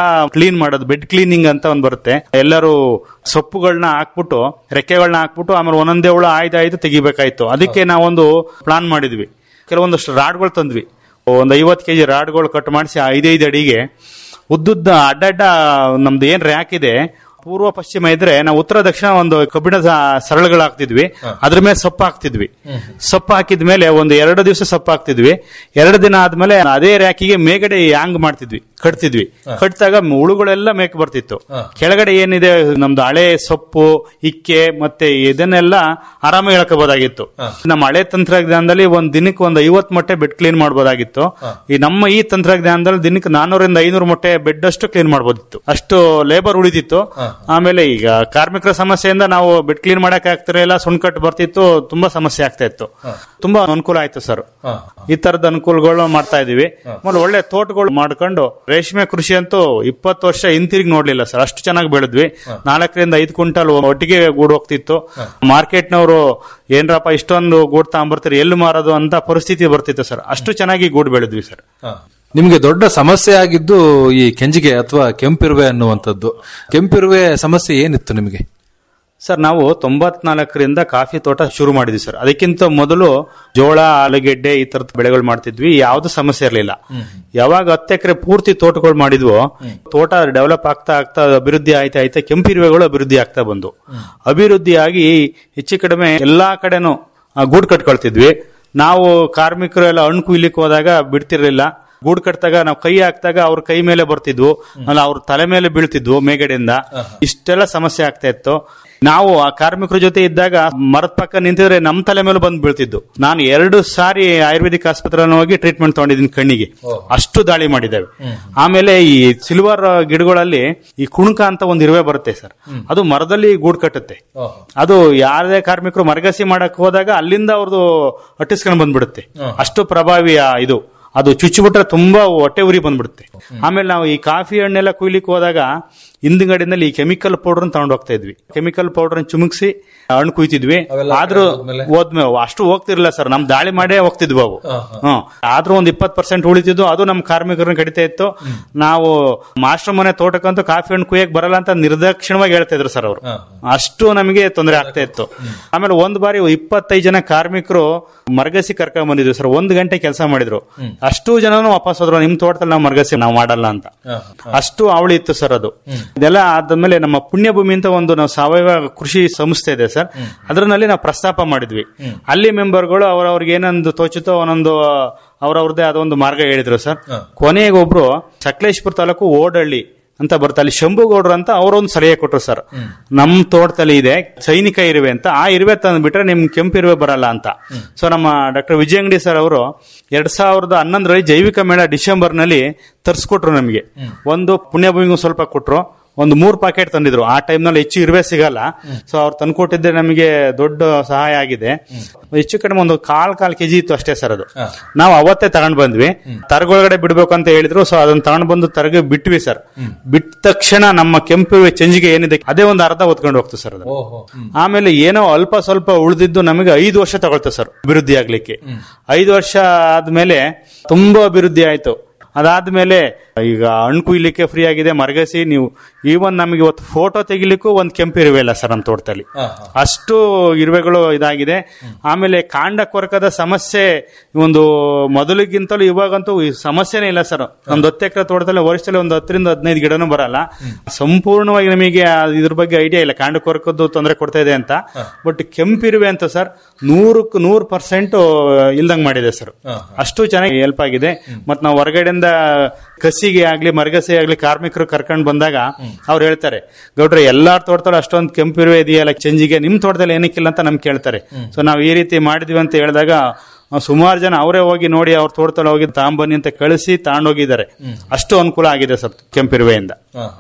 ಕ್ಲೀನ್ ಮಾಡೋದು ಬೆಡ್ ಕ್ಲೀನಿಂಗ್ ಅಂತ ಒಂದ್ ಬರುತ್ತೆ ಎಲ್ಲರೂ ಸೊಪ್ಪುಗಳನ್ನ ಹಾಕ್ಬಿಟ್ಟು ರೆಕ್ಕೆಗಳನ್ನ ಹಾಕ್ಬಿಟ್ಟು ಆಮೇಲೆ ಒಂದೊಂದೇ ಹುಳ ಆಯ್ದು ಆಯ್ದು ತೆಗಿಬೇಕಾಯ್ತು ಅದಕ್ಕೆ ನಾವೊಂದು ಪ್ಲಾನ್ ಮಾಡಿದ್ವಿ ಕೆಲವೊಂದಷ್ಟು ರಾಡ್ಗಳು ತಂದ್ವಿ ಒಂದು ಐವತ್ತು ಕೆಜಿ ರಾಡ್ಗಳು ಕಟ್ ಮಾಡಿಸಿ ಐದೈದು ಅಡಿಗೆ ಉದ್ದುದ್ದ ಅಡ್ಡಡ್ಡ ನಮ್ದು ಏನ್ ರ್ಯಾಕ್ ಇದೆ ಪೂರ್ವ ಪಶ್ಚಿಮ ಇದ್ರೆ ನಾವು ಉತ್ತರ ದಕ್ಷಿಣ ಒಂದು ಕಬ್ಬಿಣದ ಸರಳುಗಳು ಹಾಕ್ತಿದ್ವಿ ಅದ್ರ ಮೇಲೆ ಸೊಪ್ಪು ಹಾಕ್ತಿದ್ವಿ ಸೊಪ್ಪು ಹಾಕಿದ ಮೇಲೆ ಒಂದು ಎರಡು ದಿವಸ ಸೊಪ್ಪು ಹಾಕ್ತಿದ್ವಿ ಎರಡು ದಿನ ಆದ್ಮೇಲೆ ಅದೇ ರ್ಯಾಕಿಗೆ ಮೇಗಡೆ ಹ್ಯಾಂಗ್ ಮಾಡ್ತಿದ್ವಿ ಕಟ್ತಿದ್ವಿ ಕಟ್ತಾಗ ಹುಳುಗಳೆಲ್ಲ ಮೇಕ್ ಬರ್ತಿತ್ತು ಕೆಳಗಡೆ ಏನಿದೆ ನಮ್ದು ಹಳೆ ಸೊಪ್ಪು ಇಕ್ಕೆ ಮತ್ತೆ ಇದನ್ನೆಲ್ಲ ಆರಾಮಾಗಿ ಹೇಳ್ಕೋಬಹುದಾಗಿತ್ತು ನಮ್ಮ ಹಳೆ ತಂತ್ರಜ್ಞಾನದಲ್ಲಿ ಒಂದ್ ದಿನಕ್ಕೆ ಒಂದು ಐವತ್ ಮೊಟ್ಟೆ ಬೆಡ್ ಕ್ಲೀನ್ ಮಾಡಬಹುದಾಗಿತ್ತು ಈ ನಮ್ಮ ಈ ತಂತ್ರಜ್ಞಾನದಲ್ಲಿ ದಿನಕ್ಕೆ ನಾನೂರಿಂದ ಐನೂರು ಮೊಟ್ಟೆ ಬೆಡ್ ಅಷ್ಟು ಕ್ಲೀನ್ ಮಾಡಬಹುದಿತ್ತು ಅಷ್ಟು ಲೇಬರ್ ಉಳಿದಿತ್ತು ಆಮೇಲೆ ಈಗ ಕಾರ್ಮಿಕರ ಸಮಸ್ಯೆಯಿಂದ ನಾವು ಬೆಡ್ ಕ್ಲೀನ್ ಮಾಡಕ್ ಆಗ್ತಿರಲಿಲ್ಲ ಸುಣ್ಕಟ್ಟು ಬರ್ತಿತ್ತು ತುಂಬಾ ಸಮಸ್ಯೆ ಆಗ್ತಾ ಇತ್ತು ತುಂಬಾ ಅನುಕೂಲ ಆಯ್ತು ಸರ್ ಈ ತರದ ಅನುಕೂಲಗಳು ಮಾಡ್ತಾ ಇದೀವಿ ಆಮೇಲೆ ಒಳ್ಳೆ ತೋಟಗಳು ಮಾಡ್ಕೊಂಡು ರೇಷ್ಮೆ ಕೃಷಿ ಅಂತೂ ಇಪ್ಪತ್ತು ವರ್ಷ ಹಿಂತಿರುಗಿ ನೋಡ್ಲಿಲ್ಲ ಸರ್ ಅಷ್ಟು ಚೆನ್ನಾಗಿ ಬೆಳೆದ್ವಿ ನಾಲ್ಕರಿಂದ ಐದು ಕ್ವಿಂಟಲ್ ಒಟ್ಟಿಗೆ ಗೂಡು ಹೋಗ್ತಿತ್ತು ಮಾರ್ಕೆಟ್ನವರು ಏನ್ರಪ್ಪ ಇಷ್ಟೊಂದು ಗೂಡು ತಗೊಂಬರ್ತೀರಿ ಎಲ್ಲಿ ಮಾರೋದು ಅಂತ ಪರಿಸ್ಥಿತಿ ಬರ್ತಿತ್ತು ಸರ್ ಅಷ್ಟು ಚೆನ್ನಾಗಿ ಗೂಡು ಬೆಳೆದ್ವಿ ಸರ್ ನಿಮ್ಗೆ ದೊಡ್ಡ ಸಮಸ್ಯೆ ಆಗಿದ್ದು ಈ ಕೆಂಜಿಗೆ ಅಥವಾ ಕೆಂಪಿರುವೆ ಅನ್ನುವಂಥದ್ದು ಕೆಂಪಿರುವೆ ಸಮಸ್ಯೆ ಏನಿತ್ತು ನಿಮಗೆ ಸರ್ ನಾವು ತೊಂಬತ್ನಾಲ್ಕರಿಂದ ಕಾಫಿ ತೋಟ ಶುರು ಮಾಡಿದ್ವಿ ಸರ್ ಅದಕ್ಕಿಂತ ಮೊದಲು ಜೋಳ ಆಲೂಗೆಡ್ಡೆ ಈ ತರದ ಬೆಳೆಗಳು ಮಾಡ್ತಿದ್ವಿ ಯಾವ್ದು ಸಮಸ್ಯೆ ಇರಲಿಲ್ಲ ಯಾವಾಗ ಹತ್ತು ಎಕರೆ ಪೂರ್ತಿ ತೋಟಗಳು ಮಾಡಿದ್ವೋ ತೋಟ ಡೆವಲಪ್ ಆಗ್ತಾ ಆಗ್ತಾ ಅಭಿವೃದ್ಧಿ ಆಯ್ತಾ ಆಯ್ತಾ ಕೆಂಪಿರುವೆಗಳು ಅಭಿವೃದ್ಧಿ ಆಗ್ತಾ ಬಂದು ಅಭಿವೃದ್ಧಿ ಆಗಿ ಹೆಚ್ಚು ಕಡಿಮೆ ಎಲ್ಲಾ ಕಡೆನೂ ಆ, ಗೂಡು ಕಟ್ಕೊಳ್ತಿದ್ವಿ ನಾವು ಕಾರ್ಮಿಕರು ಎಲ್ಲ ಹಣ್ಣು ಕುಯ್ಲಿಕ್ಕೆ ಹೋದಾಗ ಬಿಡ್ತಿರ್ಲಿಲ್ಲ ಗೂಡು ಕಟ್ಟಾಗ ನಾವು ಕೈ ಹಾಕ್ದಾಗ ಅವ್ರ ಕೈ ಮೇಲೆ ಬರ್ತಿದ್ವು ಅಲ್ಲ ಅವ್ರ ತಲೆ ಮೇಲೆ ಬೀಳ್ತಿದ್ವು ಮೇಗಡೆಯಿಂದ ಇಷ್ಟೆಲ್ಲ ಸಮಸ್ಯೆ ಆಗ್ತಾ ಇತ್ತು ನಾವು ಆ ಕಾರ್ಮಿಕರ ಜೊತೆ ಇದ್ದಾಗ ಮರದ ಪಕ್ಕ ನಿಂತಿದ್ರೆ ನಮ್ ತಲೆ ಮೇಲೆ ಬಂದು ಬೀಳ್ತಿದ್ದು ನಾನು ಎರಡು ಸಾರಿ ಆಯುರ್ವೇದಿಕ್ ಆಸ್ಪತ್ರೆ ಹೋಗಿ ಟ್ರೀಟ್ಮೆಂಟ್ ತಗೊಂಡಿದ್ದೀನಿ ಕಣ್ಣಿಗೆ ಅಷ್ಟು ದಾಳಿ ಮಾಡಿದ್ದೇವೆ ಆಮೇಲೆ ಈ ಸಿಲ್ವರ್ ಗಿಡಗಳಲ್ಲಿ ಈ ಕುಣಕ ಅಂತ ಒಂದು ಇರುವೆ ಬರುತ್ತೆ ಸರ್ ಅದು ಮರದಲ್ಲಿ ಗೂಡು ಕಟ್ಟುತ್ತೆ ಅದು ಯಾರದೇ ಕಾರ್ಮಿಕರು ಮರಗಸಿ ಮಾಡಕ್ ಹೋದಾಗ ಅಲ್ಲಿಂದ ಅವ್ರದ್ದು ಅಟ್ಟಿಸ್ಕೊಂಡು ಬಂದ್ಬಿಡುತ್ತೆ ಅಷ್ಟು ಪ್ರಭಾವಿ ಆ ಇದು ಅದು ಚುಚ್ಚಿಬಿಟ್ರೆ ತುಂಬಾ ಹೊಟ್ಟೆ ಉರಿ ಬಂದ್ಬಿಡುತ್ತೆ ಆಮೇಲೆ ನಾವು ಈ ಕಾಫಿ ಹಣ್ಣೆಲ್ಲ ಕುಯ್ಲಿಕ್ಕೆ ಹೋದಾಗ ಹಿಂದ್ಗಡೆನಲ್ಲಿ ಈ ಕೆಮಿಕಲ್ ಪೌಡರ್ ತಗೊಂಡು ಹೋಗ್ತಾ ಇದ್ವಿ ಕೆಮಿಕಲ್ ಪೌಡರ್ ಚುಮುಕ್ಸಿ ಹಣ್ಣು ಕುಯ್ತಿದ್ವಿ ಆದ್ರೂ ಹೋದ್ಮೇಲೆ ಅಷ್ಟು ಹೋಗ್ತಿರ್ಲಿಲ್ಲ ಸರ್ ನಮ್ ದಾಳಿ ಮಾಡೇ ಹೋಗ್ತಿದ್ವು ಅವು ಹ್ಮ್ ಆದ್ರೂ ಒಂದ್ ಇಪ್ಪತ್ ಪರ್ಸೆಂಟ್ ಉಳಿತಿದ್ವು ಅದು ನಮ್ ಕಾರ್ಮಿಕರನ್ನ ಕಡಿತಾ ಇತ್ತು ನಾವು ಮಾಸ್ಟರ್ ಮನೆ ತೋಟಕ್ಕಂತೂ ಕಾಫಿ ಹಣ್ಣು ಕುಯ್ಯಕ್ ಬರಲ್ಲ ಅಂತ ನಿರ್ದಾಕ್ಷಿಣ್ಯವಾಗಿ ಹೇಳ್ತಾ ಇದ್ರು ಸರ್ ಅವರು ಅಷ್ಟು ನಮಗೆ ತೊಂದರೆ ಆಗ್ತಾ ಇತ್ತು ಆಮೇಲೆ ಒಂದ್ ಬಾರಿ ಇಪ್ಪತ್ತೈದು ಜನ ಕಾರ್ಮಿಕರು ಮರಗಸಿ ಕರ್ಕೊಂಡ್ ಬಂದಿದ್ರು ಸರ್ ಒಂದ್ ಗಂಟೆ ಕೆಲಸ ಮಾಡಿದ್ರು ಅಷ್ಟು ಜನನು ವಾಪಸ್ ಹೋದ್ರು ನಿಮ್ ತೋಟದಲ್ಲಿ ನಾವು ಮರಗಸಿ ನಾವು ಮಾಡಲ್ಲ ಅಂತ ಅಷ್ಟು ಅವಳಿ ಇತ್ತು ಸರ್ ಅದು ಇದೆಲ್ಲ ಆದ್ಮೇಲೆ ನಮ್ಮ ಪುಣ್ಯಭೂಮಿ ಅಂತ ಒಂದು ನಾವು ಸಾವಯವ ಕೃಷಿ ಸಂಸ್ಥೆ ಇದೆ ಸರ್ ಅದರಲ್ಲಿ ನಾವು ಪ್ರಸ್ತಾಪ ಮಾಡಿದ್ವಿ ಅಲ್ಲಿ ಮೆಂಬರ್ಗಳು ಅವ್ರವ್ರಿಗೆ ಏನೊಂದು ತೋಚುತ್ತೋ ಒಂದೊಂದು ಅವ್ರವ್ರದ್ದೇ ಆದ ಒಂದು ಮಾರ್ಗ ಹೇಳಿದ್ರು ಸರ್ ಕೊನೆಗೆ ಒಬ್ರು ಸಕಲೇಶ್ಪುರ ತಾಲೂಕು ಓಡಳ್ಳಿ ಅಂತ ಬರುತ್ತೆ ಅಲ್ಲಿ ಶಂಭುಗೌಡ್ರು ಅಂತ ಅವರೊಂದು ಸಲಹೆ ಕೊಟ್ರು ಸರ್ ನಮ್ ತೋಟದಲ್ಲಿ ಇದೆ ಸೈನಿಕ ಇರುವೆ ಅಂತ ಆ ಇರುವೆ ತಂದ್ಬಿಟ್ರೆ ನಿಮ್ ಕೆಂಪು ಇರುವೆ ಬರಲ್ಲ ಅಂತ ಸೊ ನಮ್ಮ ಡಾಕ್ಟರ್ ವಿಜಯ ಅಂಗಡಿ ಸರ್ ಅವರು ಎರಡ್ ಸಾವಿರದ ಹನ್ನೊಂದರಲ್ಲಿ ಜೈವಿಕ ಮೇಳ ಡಿಸೆಂಬರ್ ನಲ್ಲಿ ತರಿಸ್ಕೊಟ್ರು ನಮಗೆ ಒಂದು ಪುಣ್ಯಭೂಮಿಗೂ ಸ್ವಲ್ಪ ಕೊಟ್ರು ಒಂದು ಮೂರ್ ಪ್ಯಾಕೆಟ್ ತಂದಿದ್ರು ಆ ಟೈಮ್ ನಲ್ಲಿ ಹೆಚ್ಚು ಇರುವೆ ಸಿಗಲ್ಲ ಸೊ ಅವ್ರು ತಂದ್ಕೊಟ್ಟಿದ್ದೆ ನಮಗೆ ದೊಡ್ಡ ಸಹಾಯ ಆಗಿದೆ ಹೆಚ್ಚು ಕಡಿಮೆ ಒಂದು ಕಾಲ್ ಕಾಲ್ ಕೆಜಿ ಇತ್ತು ಅಷ್ಟೇ ಸರ್ ಅದು ನಾವು ಅವತ್ತೇ ತಗೊಂಡ್ ಬಂದ್ವಿ ತರಗೊಳಗಡೆ ಬಿಡ್ಬೇಕು ಅಂತ ಹೇಳಿದ್ರು ಸೊ ಅದನ್ನ ತಗೊಂಡ್ ಬಂದು ತರಗ ಬಿಟ್ವಿ ಸರ್ ಬಿಟ್ಟ ತಕ್ಷಣ ನಮ್ಮ ಕೆಂಪು ಚೆಂಜಿಗೆ ಏನಿದೆ ಅದೇ ಒಂದು ಅರ್ಧ ಹೊತ್ಕೊಂಡು ಹೋಗ್ತು ಸರ್ ಅದು ಆಮೇಲೆ ಏನೋ ಅಲ್ಪ ಸ್ವಲ್ಪ ಉಳಿದಿದ್ದು ನಮಗೆ ಐದು ವರ್ಷ ತಗೊಳ್ತು ಸರ್ ಅಭಿವೃದ್ಧಿ ಆಗ್ಲಿಕ್ಕೆ ಐದು ವರ್ಷ ಆದ್ಮೇಲೆ ತುಂಬಾ ಅಭಿವೃದ್ಧಿ ಆಯ್ತು ಅದಾದ್ಮೇಲೆ ಈಗ ಹಣ್ಣು ಕುಯ್ಲಿಕ್ಕೆ ಫ್ರೀ ಆಗಿದೆ ಮರಗಸಿ ನೀವು ಈವನ್ ನಮಗೆ ಇವತ್ತು ಫೋಟೋ ತೆಗಿಲಿಕ್ಕೂ ಒಂದು ಕೆಂಪು ಇರುವೆ ಇಲ್ಲ ಸರ್ ನಮ್ಮ ತೋಟದಲ್ಲಿ ಅಷ್ಟು ಇರುವೆಗಳು ಇದಾಗಿದೆ ಆಮೇಲೆ ಕಾಂಡ ಕೊರಕದ ಸಮಸ್ಯೆ ಒಂದು ಮೊದಲಿಗಿಂತಲೂ ಇವಾಗಂತೂ ಈ ಸಮಸ್ಯೆನೇ ಇಲ್ಲ ಸರ್ ನಮ್ದು ಹತ್ತು ಎಕರೆ ತೋಟದಲ್ಲಿ ವರ್ಷದಲ್ಲಿ ಒಂದು ಹತ್ತರಿಂದ ಹದಿನೈದು ಗಿಡನೂ ಬರಲ್ಲ ಸಂಪೂರ್ಣವಾಗಿ ನಮಗೆ ಆ ಇದ್ರ ಬಗ್ಗೆ ಐಡಿಯಾ ಇಲ್ಲ ಕಾಂಡ ಕೊರಕದ್ದು ತೊಂದರೆ ಕೊಡ್ತಾ ಇದೆ ಅಂತ ಬಟ್ ಕೆಂಪಿರುವೆ ಅಂತ ಸರ್ ನೂರಕ್ಕೆ ನೂರು ಪರ್ಸೆಂಟ್ ಇಲ್ದಂಗ್ ಮಾಡಿದೆ ಸರ್ ಅಷ್ಟು ಚೆನ್ನಾಗಿ ಹೆಲ್ಪ್ ಆಗಿದೆ ಮತ್ ನಾವು ಹೊರಗಡೆಯಿಂದ ಕಸಿಗೆ ಆಗ್ಲಿ ಮರಗಸಿ ಆಗ್ಲಿ ಕಾರ್ಮಿಕರು ಕರ್ಕೊಂಡ್ ಬಂದಾಗ ಅವ್ರು ಹೇಳ್ತಾರೆ ಗೌಡ್ರೆ ಎಲ್ಲಾರ ತೋಟದಲ್ಲಿ ಅಷ್ಟೊಂದು ಕೆಂಪಿರುವೆ ಇದೆಯಲ್ಲ ಚೆಂಜಿಗೆ ನಿಮ್ ತೋಟದಲ್ಲಿ ಏನಕ್ಕಿಲ್ಲ ಅಂತ ನಮ್ಗೆ ಕೇಳ್ತಾರೆ ಸೊ ನಾವು ಈ ರೀತಿ ಮಾಡಿದ್ವಿ ಅಂತ ಹೇಳಿದಾಗ ಸುಮಾರು ಜನ ಅವರೇ ಹೋಗಿ ನೋಡಿ ಅವ್ರ ತೋಟದಲ್ಲಿ ಹೋಗಿ ತಾಂಬನ್ನಿ ಅಂತ ಕಳಿಸಿ ತಗೊಂಡೋಗಿದ್ದಾರೆ ಅಷ್ಟು ಅನುಕೂಲ ಆಗಿದೆ ಸರ್ ಕೆಂಪಿರುವೆಯಿಂದ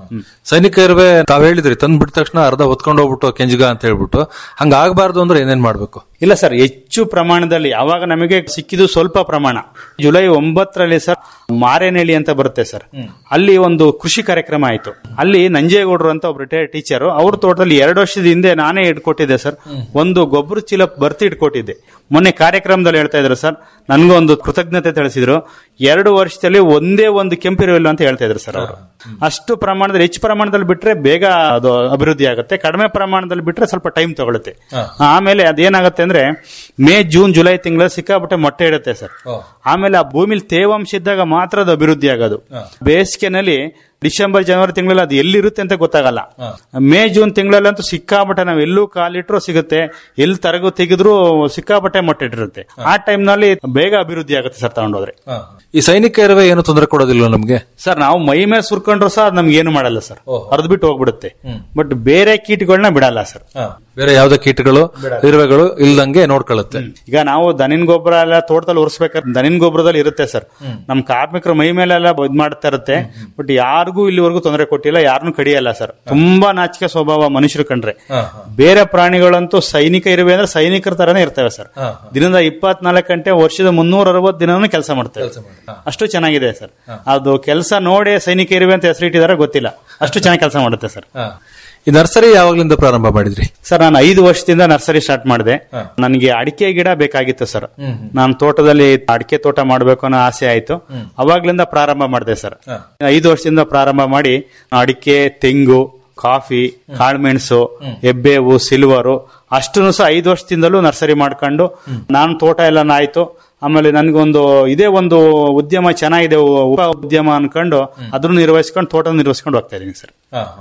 ಸೈನಿಕ ಇರುವೆ ತಾವ್ ಹೇಳಿದ್ರಿ ತಂದ್ ಬಿಟ್ಟ ತಕ್ಷಣ ಅರ್ಧ ಹೊತ್ಕೊಂಡು ಹೋಗ್ಬಿಟ್ಟು ಕೆಂಜಿಗ ಅಂತ ಹೇಳ್ಬಿಟ್ಟು ಹಂಗ ಆಗ್ಬಾರ್ದು ಅಂದ್ರೆ ಏನೇನ್ ಮಾಡ್ಬೇಕು ಇಲ್ಲ ಸರ್ ಹೆಚ್ಚು ಪ್ರಮಾಣದಲ್ಲಿ ಯಾವಾಗ ನಮಗೆ ಸಿಕ್ಕಿದ್ದು ಸ್ವಲ್ಪ ಪ್ರಮಾಣ ಜುಲೈ ಒಂಬತ್ತರಲ್ಲಿ ಸರ್ ಮಾರೇನಹಳ್ಳಿ ಅಂತ ಬರುತ್ತೆ ಸರ್ ಅಲ್ಲಿ ಒಂದು ಕೃಷಿ ಕಾರ್ಯಕ್ರಮ ಆಯ್ತು ಅಲ್ಲಿ ನಂಜೇಗೌಡರು ಅಂತ ಒಬ್ರು ರಿಟೈರ್ಡ್ ಟೀಚರ್ ಅವ್ರ ತೋಟದಲ್ಲಿ ಎರಡು ವರ್ಷದ ಹಿಂದೆ ನಾನೇ ಇಟ್ಕೊಟ್ಟಿದ್ದೆ ಸರ್ ಒಂದು ಗೊಬ್ಬರ ಚೀಲ ಬರ್ತಿ ಇಟ್ಕೊಟ್ಟಿದ್ದೆ ಮೊನ್ನೆ ಕಾರ್ಯಕ್ರಮದಲ್ಲಿ ಹೇಳ್ತಾ ಇದ್ರು ಸರ್ ನನ್ಗೂ ಒಂದು ಕೃತಜ್ಞತೆ ತಿಳಿಸಿದ್ರು ಎರಡು ವರ್ಷದಲ್ಲಿ ಒಂದೇ ಒಂದು ಕೆಂಪಿರುವಿಲ್ಲ ಅಂತ ಹೇಳ್ತಾ ಇದ್ರು ಸರ್ ಅವರು ಅಷ್ಟು ಪ್ರಮಾಣದಲ್ಲಿ ಹೆಚ್ಚು ಪ್ರಮಾಣದಲ್ಲಿ ಬಿಟ್ರೆ ಬೇಗ ಅದು ಅಭಿವೃದ್ಧಿ ಆಗುತ್ತೆ ಕಡಿಮೆ ಪ್ರಮಾಣದಲ್ಲಿ ಬಿಟ್ರೆ ಸ್ವಲ್ಪ ಟೈಮ್ ತಗೊಳುತ್ತೆ ಆಮೇಲೆ ಅದೇನಾಗುತ್ತೆ ಅಂದ್ರೆ ಮೇ ಜೂನ್ ಜುಲೈ ತಿಂಗಳ ಸಿಕ್ಕಾಪಟ್ಟೆ ಮೊಟ್ಟೆ ಇಡುತ್ತೆ ಸರ್ ಆಮೇಲೆ ಆ ಭೂಮಿಲಿ ತೇವಾಂಶ ಇದ್ದಾಗ ಮಾತ್ರ ಅದು ಅಭಿವೃದ್ಧಿ ಆಗೋದು ಬೇಸಿಗೆನಲ್ಲಿ ಡಿಸೆಂಬರ್ ಜನವರಿ ತಿಂಗಳಲ್ಲಿ ಅದು ಎಲ್ಲಿರುತ್ತೆ ಅಂತ ಗೊತ್ತಾಗಲ್ಲ ಮೇ ಜೂನ್ ತಿಂಗಳಲ್ಲಂತೂ ಸಿಕ್ಕಾಪಟ್ಟೆ ನಾವು ಎಲ್ಲೂ ಕಾಲಿಟ್ರು ಸಿಗುತ್ತೆ ಎಲ್ಲಿ ತರಗು ತೆಗೆದ್ರು ಸಿಕ್ಕಾಪಟ್ಟೆ ಮೊಟ್ಟೆ ಇಟ್ಟಿರುತ್ತೆ ಆ ಟೈಮ್ ನಲ್ಲಿ ಬೇಗ ಅಭಿವೃದ್ಧಿ ಆಗುತ್ತೆ ಸರ್ ತಗೊಂಡೋದ್ರೆ ಈ ಸೈನಿಕ ಇರುವೆ ಏನು ತೊಂದರೆ ಕೊಡೋದಿಲ್ಲ ನಮ್ಗೆ ಸರ್ ನಾವು ಮೈ ಮೇಲೆ ಸುರ್ಕೊಂಡ್ರು ಸಹ ಅದು ನಮ್ಗೆ ಏನು ಮಾಡಲ್ಲ ಸರ್ ಅರ್ದ್ ಬಿಟ್ಟು ಹೋಗ್ಬಿಡುತ್ತೆ ಬಟ್ ಬೇರೆ ಕೀಟಗಳನ್ನ ಬಿಡಲ್ಲ ಸರ್ ಬೇರೆ ಯಾವ್ದೇ ಕೀಟಗಳು ಇರುವೆಗಳು ಇಲ್ದಂಗೆ ನೋಡ್ಕೊಳ್ಳುತ್ತೆ ಈಗ ನಾವು ದನಿನ್ ಗೊಬ್ಬರ ಎಲ್ಲ ತೋಟದಲ್ಲಿ ಉರ್ಸ್ಬೇಕಾದ್ರೆ ದನಿನ್ ಗೊಬ್ಬರದಲ್ಲಿ ಇರುತ್ತೆ ಸರ್ ನಮ್ ಕಾರ್ಮಿಕರು ಮೈ ಮೇಲೆಲ್ಲ ಇದ್ ಮಾಡ್ತಾ ಇರುತ್ತೆ ಬಟ್ ಯಾರಿಗೂ ಇಲ್ಲಿವರೆಗೂ ತೊಂದರೆ ಕೊಟ್ಟಿಲ್ಲ ಯಾರನ್ನು ಕಡಿಯಲ್ಲ ಸರ್ ತುಂಬಾ ನಾಚಿಕೆ ಸ್ವಭಾವ ಮನುಷ್ಯರು ಕಂಡ್ರೆ ಬೇರೆ ಪ್ರಾಣಿಗಳಂತೂ ಸೈನಿಕ ಇರುವೆ ಅಂದ್ರೆ ಸೈನಿಕರ ತರನೇ ಇರ್ತವೆ ಸರ್ ದಿನದ ಇಪ್ಪತ್ನಾಲ್ಕು ಗಂಟೆ ವರ್ಷದ ಮುನ್ನೂರ ಅರವತ್ತು ದಿನನೂ ಕೆಲಸ ಮಾಡ್ತೇವೆ ಅಷ್ಟು ಚೆನ್ನಾಗಿದೆ ಸರ್ ಅದು ಕೆಲಸ ನೋಡಿ ಸೈನಿಕ ಇರುವೆ ಅಂತ ಹೆಸರಿಟ್ಟಿದಾರೆ ಗೊತ್ತಿಲ್ಲ ಅಷ್ಟು ಚೆನ್ನಾಗಿ ಕೆಲಸ ಮಾಡುತ್ತೆ ಸರ್ ಈ ನರ್ಸರಿ ಯಾವಾಗ್ಲಿಂದ ಪ್ರಾರಂಭ ಮಾಡಿದ್ರಿ ಸರ್ ನಾನು ಐದು ವರ್ಷದಿಂದ ನರ್ಸರಿ ಸ್ಟಾರ್ಟ್ ಮಾಡಿದೆ ನನಗೆ ಅಡಿಕೆ ಗಿಡ ಬೇಕಾಗಿತ್ತು ಸರ್ ನಾನು ತೋಟದಲ್ಲಿ ಅಡಿಕೆ ತೋಟ ಮಾಡಬೇಕು ಅನ್ನೋ ಆಸೆ ಆಯ್ತು ಅವಾಗ್ಲಿಂದ ಪ್ರಾರಂಭ ಮಾಡಿದೆ ಸರ್ ಐದು ವರ್ಷದಿಂದ ಪ್ರಾರಂಭ ಮಾಡಿ ಅಡಿಕೆ ತೆಂಗು ಕಾಫಿ ಕಾಳುಮೆಣಸು ಹೆಬ್ಬೇವು ಸಿಲ್ವರು ಅಷ್ಟನ್ನು ಸಹ ಐದು ವರ್ಷದಿಂದಲೂ ನರ್ಸರಿ ಮಾಡ್ಕೊಂಡು ನಾನು ತೋಟ ಎಲ್ಲ ಆಯ್ತು ಆಮೇಲೆ ನನಗೊಂದು ಇದೇ ಒಂದು ಉದ್ಯಮ ಚೆನ್ನಾಗಿದೆ ಉಪ ಉದ್ಯಮ ಅನ್ಕೊಂಡು ಅದನ್ನು ನಿರ್ವಹಿಸ್ಕೊಂಡು ತೋಟ ನಿರ್ವಹಿಸ್ಕೊಂಡು ಹೋಗ್ತಾ ಇದೀನಿ ಸರ್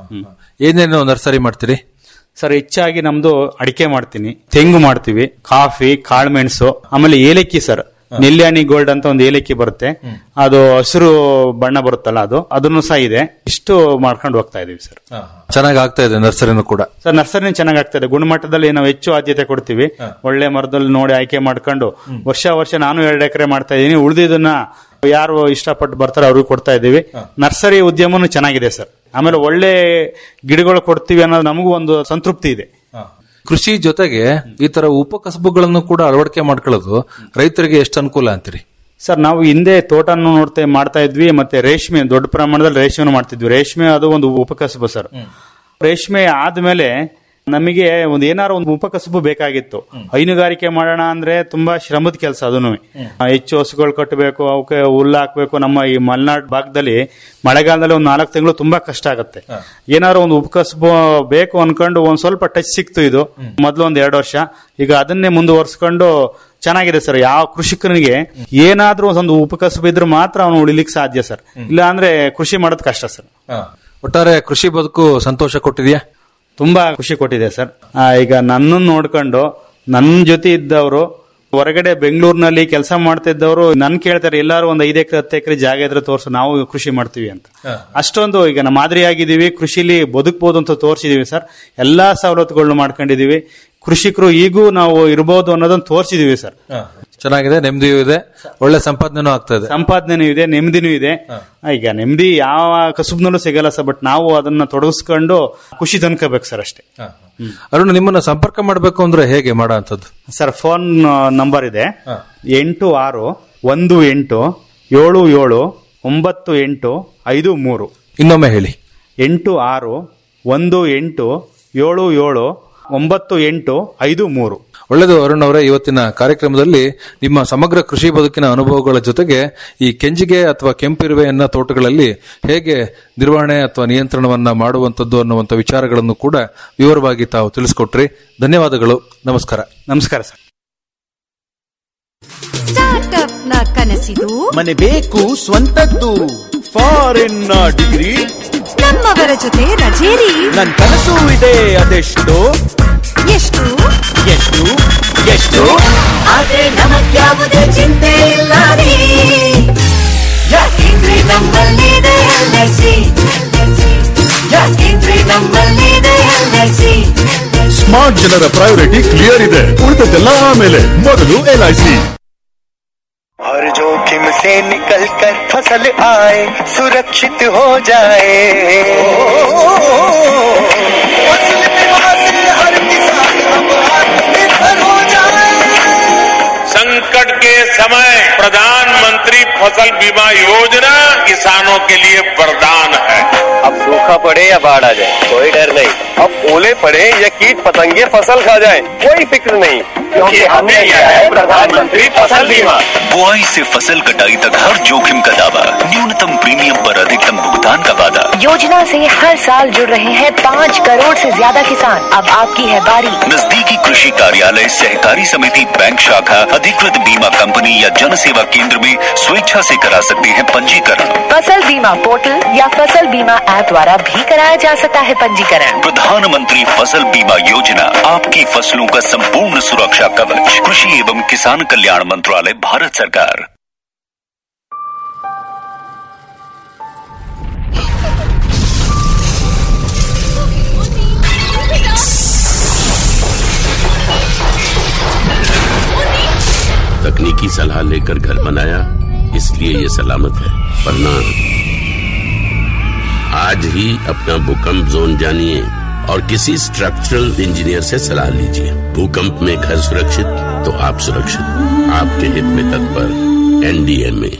ಏನೇನು ನರ್ಸರಿ ಮಾಡ್ತೀರಿ ಸರ್ ಹೆಚ್ಚಾಗಿ ನಮ್ದು ಅಡಿಕೆ ಮಾಡ್ತೀನಿ ತೆಂಗು ಮಾಡ್ತೀವಿ ಕಾಫಿ ಕಾಳುಮೆಣಸು ಆಮೇಲೆ ಏಲಕ್ಕಿ ಸರ್ ನೆಲ್ಯಾನಿ ಗೋಲ್ಡ್ ಅಂತ ಒಂದು ಏಲಕ್ಕಿ ಬರುತ್ತೆ ಅದು ಹಸಿರು ಬಣ್ಣ ಬರುತ್ತಲ್ಲ ಅದು ಅದನ್ನು ಸಹ ಇದೆ ಇಷ್ಟು ಮಾಡ್ಕೊಂಡು ಹೋಗ್ತಾ ಇದೀವಿ ಸರ್ ಚೆನ್ನಾಗಿ ಆಗ್ತಾ ಇದೆ ನರ್ಸರಿನೂ ಕೂಡ ಸರ್ ನರ್ಸರಿ ಚೆನ್ನಾಗಿ ಆಗ್ತದೆ ಗುಣಮಟ್ಟದಲ್ಲಿ ನಾವು ಹೆಚ್ಚು ಆದ್ಯತೆ ಕೊಡ್ತೀವಿ ಒಳ್ಳೆ ಮರದಲ್ಲಿ ನೋಡಿ ಆಯ್ಕೆ ಮಾಡ್ಕೊಂಡು ವರ್ಷ ವರ್ಷ ನಾನು ಎರಡು ಎಕರೆ ಮಾಡ್ತಾ ಇದ್ದೀನಿ ಉಳಿದಿದ್ದನ್ನ ಯಾರು ಇಷ್ಟಪಟ್ಟು ಬರ್ತಾರೆ ಅವ್ರಿಗೆ ಕೊಡ್ತಾ ಇದ್ದೀವಿ ನರ್ಸರಿ ಉದ್ಯಮನೂ ಚೆನ್ನಾಗಿದೆ ಸರ್ ಆಮೇಲೆ ಒಳ್ಳೆ ಗಿಡಗಳು ಕೊಡ್ತೀವಿ ಅನ್ನೋದು ನಮಗೂ ಒಂದು ಸಂತೃಪ್ತಿ ಇದೆ ಕೃಷಿ ಜೊತೆಗೆ ಈ ತರ ಉಪಕಸಬುಗಳನ್ನು ಕೂಡ ಅಳವಡಿಕೆ ಮಾಡ್ಕೊಳ್ಳೋದು ರೈತರಿಗೆ ಎಷ್ಟು ಅನುಕೂಲ ಅಂತೀರಿ ಸರ್ ನಾವು ಹಿಂದೆ ತೋಟನ್ನು ನೋಡ್ತಾ ಮಾಡ್ತಾ ಇದ್ವಿ ಮತ್ತೆ ರೇಷ್ಮೆ ದೊಡ್ಡ ಪ್ರಮಾಣದಲ್ಲಿ ರೇಷ್ಮೆನು ಮಾಡ್ತಿದ್ವಿ ರೇಷ್ಮೆ ಅದು ಒಂದು ಉಪಕಸಬು ಸರ್ ರೇಷ್ಮೆ ಆದ್ಮೇಲೆ ನಮಗೆ ಒಂದು ಏನಾರು ಒಂದು ಉಪಕಸಬು ಬೇಕಾಗಿತ್ತು ಹೈನುಗಾರಿಕೆ ಮಾಡೋಣ ಅಂದ್ರೆ ತುಂಬಾ ಶ್ರಮದ ಕೆಲಸ ಅದನ್ನು ಹೆಚ್ಚು ಹಸುಗಳು ಕಟ್ಟಬೇಕು ಅವಕ್ಕೆ ಹುಲ್ಲು ಹಾಕ್ಬೇಕು ನಮ್ಮ ಈ ಮಲೆನಾಡು ಭಾಗದಲ್ಲಿ ಮಳೆಗಾಲದಲ್ಲಿ ಒಂದು ನಾಲ್ಕು ತಿಂಗಳು ತುಂಬಾ ಕಷ್ಟ ಆಗುತ್ತೆ ಏನಾದ್ರು ಒಂದು ಉಪಕಸಬು ಬೇಕು ಅನ್ಕೊಂಡು ಒಂದ್ ಸ್ವಲ್ಪ ಟಚ್ ಸಿಕ್ತು ಇದು ಮೊದ್ಲು ಒಂದ್ ಎರಡು ವರ್ಷ ಈಗ ಅದನ್ನೇ ಮುಂದುವರ್ಸ್ಕೊಂಡು ಚೆನ್ನಾಗಿದೆ ಸರ್ ಯಾವ ಕೃಷಿಕನಿಗೆ ಏನಾದ್ರೂ ಒಂದು ಉಪಕಸಬು ಇದ್ರೆ ಮಾತ್ರ ಅವನು ಉಳಿಲಿಕ್ಕೆ ಸಾಧ್ಯ ಸರ್ ಇಲ್ಲ ಅಂದ್ರೆ ಕೃಷಿ ಮಾಡೋದು ಕಷ್ಟ ಸರ್ ಒಟ್ಟಾರೆ ಕೃಷಿ ಬದುಕು ಸಂತೋಷ ಕೊಟ್ಟಿದ್ಯಾ ತುಂಬಾ ಖುಷಿ ಕೊಟ್ಟಿದೆ ಸರ್ ಆ, ಈಗ ನನ್ನನ್ನು ನೋಡ್ಕೊಂಡು ನನ್ನ ಜೊತೆ ಇದ್ದವರು ಹೊರಗಡೆ ಬೆಂಗಳೂರಿನಲ್ಲಿ ಕೆಲಸ ಮಾಡ್ತಿದ್ದವರು ನನ್ ಕೇಳ್ತಾರೆ ಎಲ್ಲಾರು ಒಂದ್ ಐದು ಎಕರೆ ಹತ್ತು ಎಕರೆ ಜಾಗ ಇದ್ರೆ ತೋರ್ಸು ನಾವು ಕೃಷಿ ಮಾಡ್ತೀವಿ ಅಂತ ಅಷ್ಟೊಂದು ಈಗ ನಮ್ಮ ಮಾದರಿ ಆಗಿದ್ದೀವಿ ಕೃಷಿಲಿ ಬದುಕಬಹುದು ಅಂತ ತೋರಿಸಿದೀವಿ ಸರ್ ಎಲ್ಲಾ ಸವಲತ್ತುಗಳನ್ನ ಮಾಡ್ಕೊಂಡಿದೀವಿ ಕೃಷಿಕರು ಈಗೂ ನಾವು ಇರಬಹುದು ಅನ್ನೋದನ್ನ ತೋರಿಸಿದೀವಿ ಸರ್ ಚೆನ್ನಾಗಿದೆ ನೆಮ್ಮದಿಯೂ ಇದೆ ಒಳ್ಳೆ ಸಂಪಾದನೆನೂ ಆಗ್ತಾ ಇದೆ ಸಂಪಾದನೆನೂ ಇದೆ ನೆಮ್ಮದಿನೂ ಇದೆ ಈಗ ನೆಮ್ಮದಿ ಯಾವ ಕಸುಬ್ನಲ್ಲೂ ಸಿಗಲ್ಲ ಸರ್ ಬಟ್ ನಾವು ಅದನ್ನ ತೊಡಗಿಸ್ಕೊಂಡು ಖುಷಿ ತನ್ಕೋಬೇಕು ಸರ್ ಅಷ್ಟೇ ಅರುಣ್ ನಿಮ್ಮನ್ನ ಸಂಪರ್ಕ ಮಾಡಬೇಕು ಅಂದ್ರೆ ಹೇಗೆ ಮಾಡೋ ಅಂತದ್ದು ಸರ್ ಫೋನ್ ನಂಬರ್ ಇದೆ ಎಂಟು ಆರು ಒಂದು ಎಂಟು ಏಳು ಏಳು ಒಂಬತ್ತು ಎಂಟು ಐದು ಮೂರು ಇನ್ನೊಮ್ಮೆ ಹೇಳಿ ಎಂಟು ಆರು ಒಂದು ಎಂಟು ಏಳು ಏಳು ಒಂಬತ್ತು ಎಂಟು ಐದು ಮೂರು ಒಳ್ಳೆಯದು ಅರುಣ್ ಅವರೇ ಇವತ್ತಿನ ಕಾರ್ಯಕ್ರಮದಲ್ಲಿ ನಿಮ್ಮ ಸಮಗ್ರ ಕೃಷಿ ಬದುಕಿನ ಅನುಭವಗಳ ಜೊತೆಗೆ ಈ ಕೆಂಜಿಗೆ ಅಥವಾ ಕೆಂಪಿರುವೆಯನ್ನ ತೋಟಗಳಲ್ಲಿ ಹೇಗೆ ನಿರ್ವಹಣೆ ಅಥವಾ ನಿಯಂತ್ರಣವನ್ನ ಮಾಡುವಂತದ್ದು ಅನ್ನುವಂಥ ವಿಚಾರಗಳನ್ನು ಕೂಡ ವಿವರವಾಗಿ ತಾವು ತಿಳಿಸ್ಕೊಟ್ರಿ ಧನ್ಯವಾದಗಳು ನಮಸ್ಕಾರ ನಮಸ್ಕಾರ ಸರ್ ಸ್ಟಾರ್ಟ್ಅಪ್ ನ ಕನಸಿದು ಮನೆ ಬೇಕು ಸ್ವಂತದ್ದು ಫಾರಿನ್ ಡಿಗ್ರಿ ನಮ್ಮವರ ಜೊತೆ ರಜೇರಿ ನನ್ ಕನಸು ಇದೆ ಅದೆಷ್ಟು ಎಷ್ಟು ಎಷ್ಟು ಎಷ್ಟು ಆದ್ರೆ ನಮಗ್ಯಾವುದೇ ಚಿಂತೆ ಇಲ್ಲ ರೀ ಯಾಕೆಂದ್ರೆ ನಮ್ಮಲ್ಲಿದೆ ಎಲ್ಐಸಿ ಯಾಕೆಂದ್ರೆ ನಮ್ಮಲ್ಲಿದೆ ಎಲ್ಐಸಿ ಸ್ಮಾರ್ಟ್ ಜನರ ಪ್ರಯಾರಿಟಿ ಕ್ಲಿಯರ್ ಇದೆ ಉಳಿದದ್ದೆಲ್ಲ ಆಮೇಲೆ ಮೊದಲು ಎಲ್ಐಸಿ हर जोखिम से निकल कर फसल आए सुरक्षित हो जाए फसल बीमा से हर किसान अब आत्मनिर्भर हो जाए संकट के समय प्रधानमंत्री फसल बीमा योजना किसानों के लिए वरदान है अब सूखा पड़े या बाढ़ आ जाए कोई डर नहीं अब ओले पड़े या कीट पतंगे फसल खा जाए कोई फिक्र नहीं क्योंकि हमने लिया है प्रधानमंत्री फसल बीमा बुआई से फसल कटाई तक हर जोखिम का दावा न्यूनतम प्रीमियम पर अधिकतम भुगतान का वादा योजना से हर साल जुड़ रहे हैं पाँच करोड़ से ज्यादा किसान अब आपकी है बारी नजदीकी कृषि कार्यालय सहकारी समिति बैंक शाखा अधिकृत बीमा कंपनी या जन सेवा केंद्र में स्वेच्छा से करा सकते हैं पंजीकरण फसल बीमा पोर्टल या फसल बीमा ऐप द्वारा भी कराया जा सकता है पंजीकरण प्रधानमंत्री फसल बीमा योजना आपकी फसलों का संपूर्ण सुरक्षा कवच कृषि एवं किसान कल्याण मंत्रालय भारत सरकार तकनीकी सलाह लेकर घर बनाया इसलिए ये सलामत है वरना आज ही अपना भूकंप जोन जानिए और किसी स्ट्रक्चरल इंजीनियर से सलाह लीजिए भूकंप में घर सुरक्षित तो आप सुरक्षित आपके हित में तत्पर एनडीएमए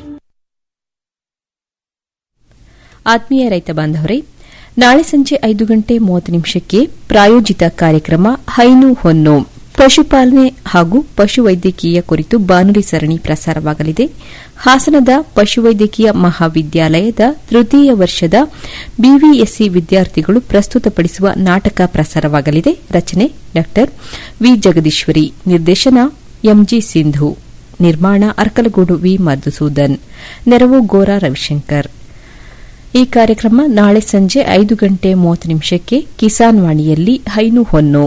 ಆತ್ಮೀಯ ರೈತ ಬಾಂಧವರೇ ನಾಳೆ ಸಂಜೆ ಐದು ಗಂಟೆ ಮೂವತ್ತು ನಿಮಿಷಕ್ಕೆ ಪ್ರಾಯೋಜಿತ ಕಾರ್ಯಕ್ರಮ ಹೈನು ಹೊನ್ನು ಪಶುಪಾಲನೆ ಹಾಗೂ ಪಶುವೈದ್ಯಕೀಯ ಕುರಿತು ಬಾನುಲಿ ಸರಣಿ ಪ್ರಸಾರವಾಗಲಿದೆ ಹಾಸನದ ಪಶುವೈದ್ಯಕೀಯ ಮಹಾವಿದ್ಯಾಲಯದ ತೃತೀಯ ವರ್ಷದ ಬಿವಿಎಸ್ಸಿ ವಿದ್ಯಾರ್ಥಿಗಳು ಪ್ರಸ್ತುತಪಡಿಸುವ ನಾಟಕ ಪ್ರಸಾರವಾಗಲಿದೆ ರಚನೆ ಡಾ ವಿ ಜಗದೀಶ್ವರಿ ನಿರ್ದೇಶನ ಎಂಜಿ ಸಿಂಧು ನಿರ್ಮಾಣ ಅರ್ಕಲಗೂಡು ವಿ ಮಧುಸೂದನ್ ನೆರವು ಗೋರಾ ರವಿಶಂಕರ್ ಈ ಕಾರ್ಯಕ್ರಮ ನಾಳೆ ಸಂಜೆ ಐದು ಗಂಟೆ ಮೂವತ್ತು ನಿಮಿಷಕ್ಕೆ ಕಿಸಾನ್ ವಾಣಿಯಲ್ಲಿ ಹೈನು ಹೊನ್ನು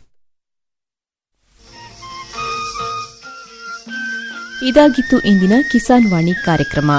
ಇದಾಗಿತ್ತು ಇಂದಿನ ಕಿಸಾನ್ ವಾಣಿ ಕಾರ್ಯಕ್ರಮ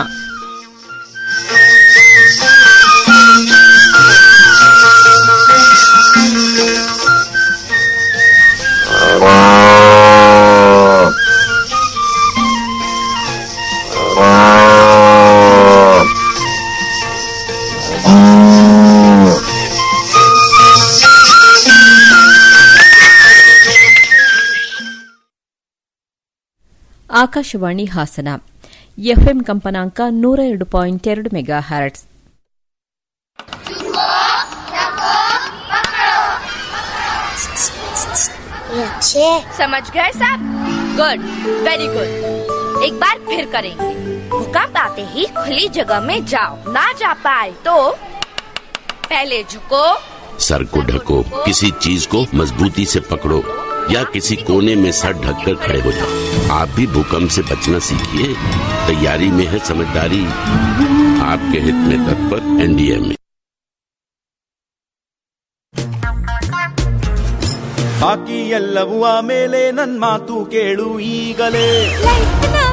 ಆಕಾಶವಾಣಿ ಹಾಸನ ಎಫ್ಎಂ ಕಂಪನಾಂಕ ನೂರ ಎರಡು ಪಾಯಿಂಟ್ ಎರಡು ಮೆಗಾ ಹ್ಯಾಟ್ಸ್ अच्छे समझ गए सब गुड वेरी गुड एक बार फिर करेंगे भूकंप आते ही खुली जगह में जाओ ना जा पाए तो पहले झुको सर को ढको किसी चीज को मजबूती से पकड़ो या किसी कोने में सर ढककर खड़े हो जाओ आप भी भूकंप से बचना सीखिए तैयारी में है समझदारी आपके हित में तत्पर एनडीए में ಬಾಕಿ ಎಲ್ಲವೂ ಆಮೇಲೆ ನನ್ ಮಾತು ಕೇಳು ಈಗಲೇ ಲೈಫ್ನ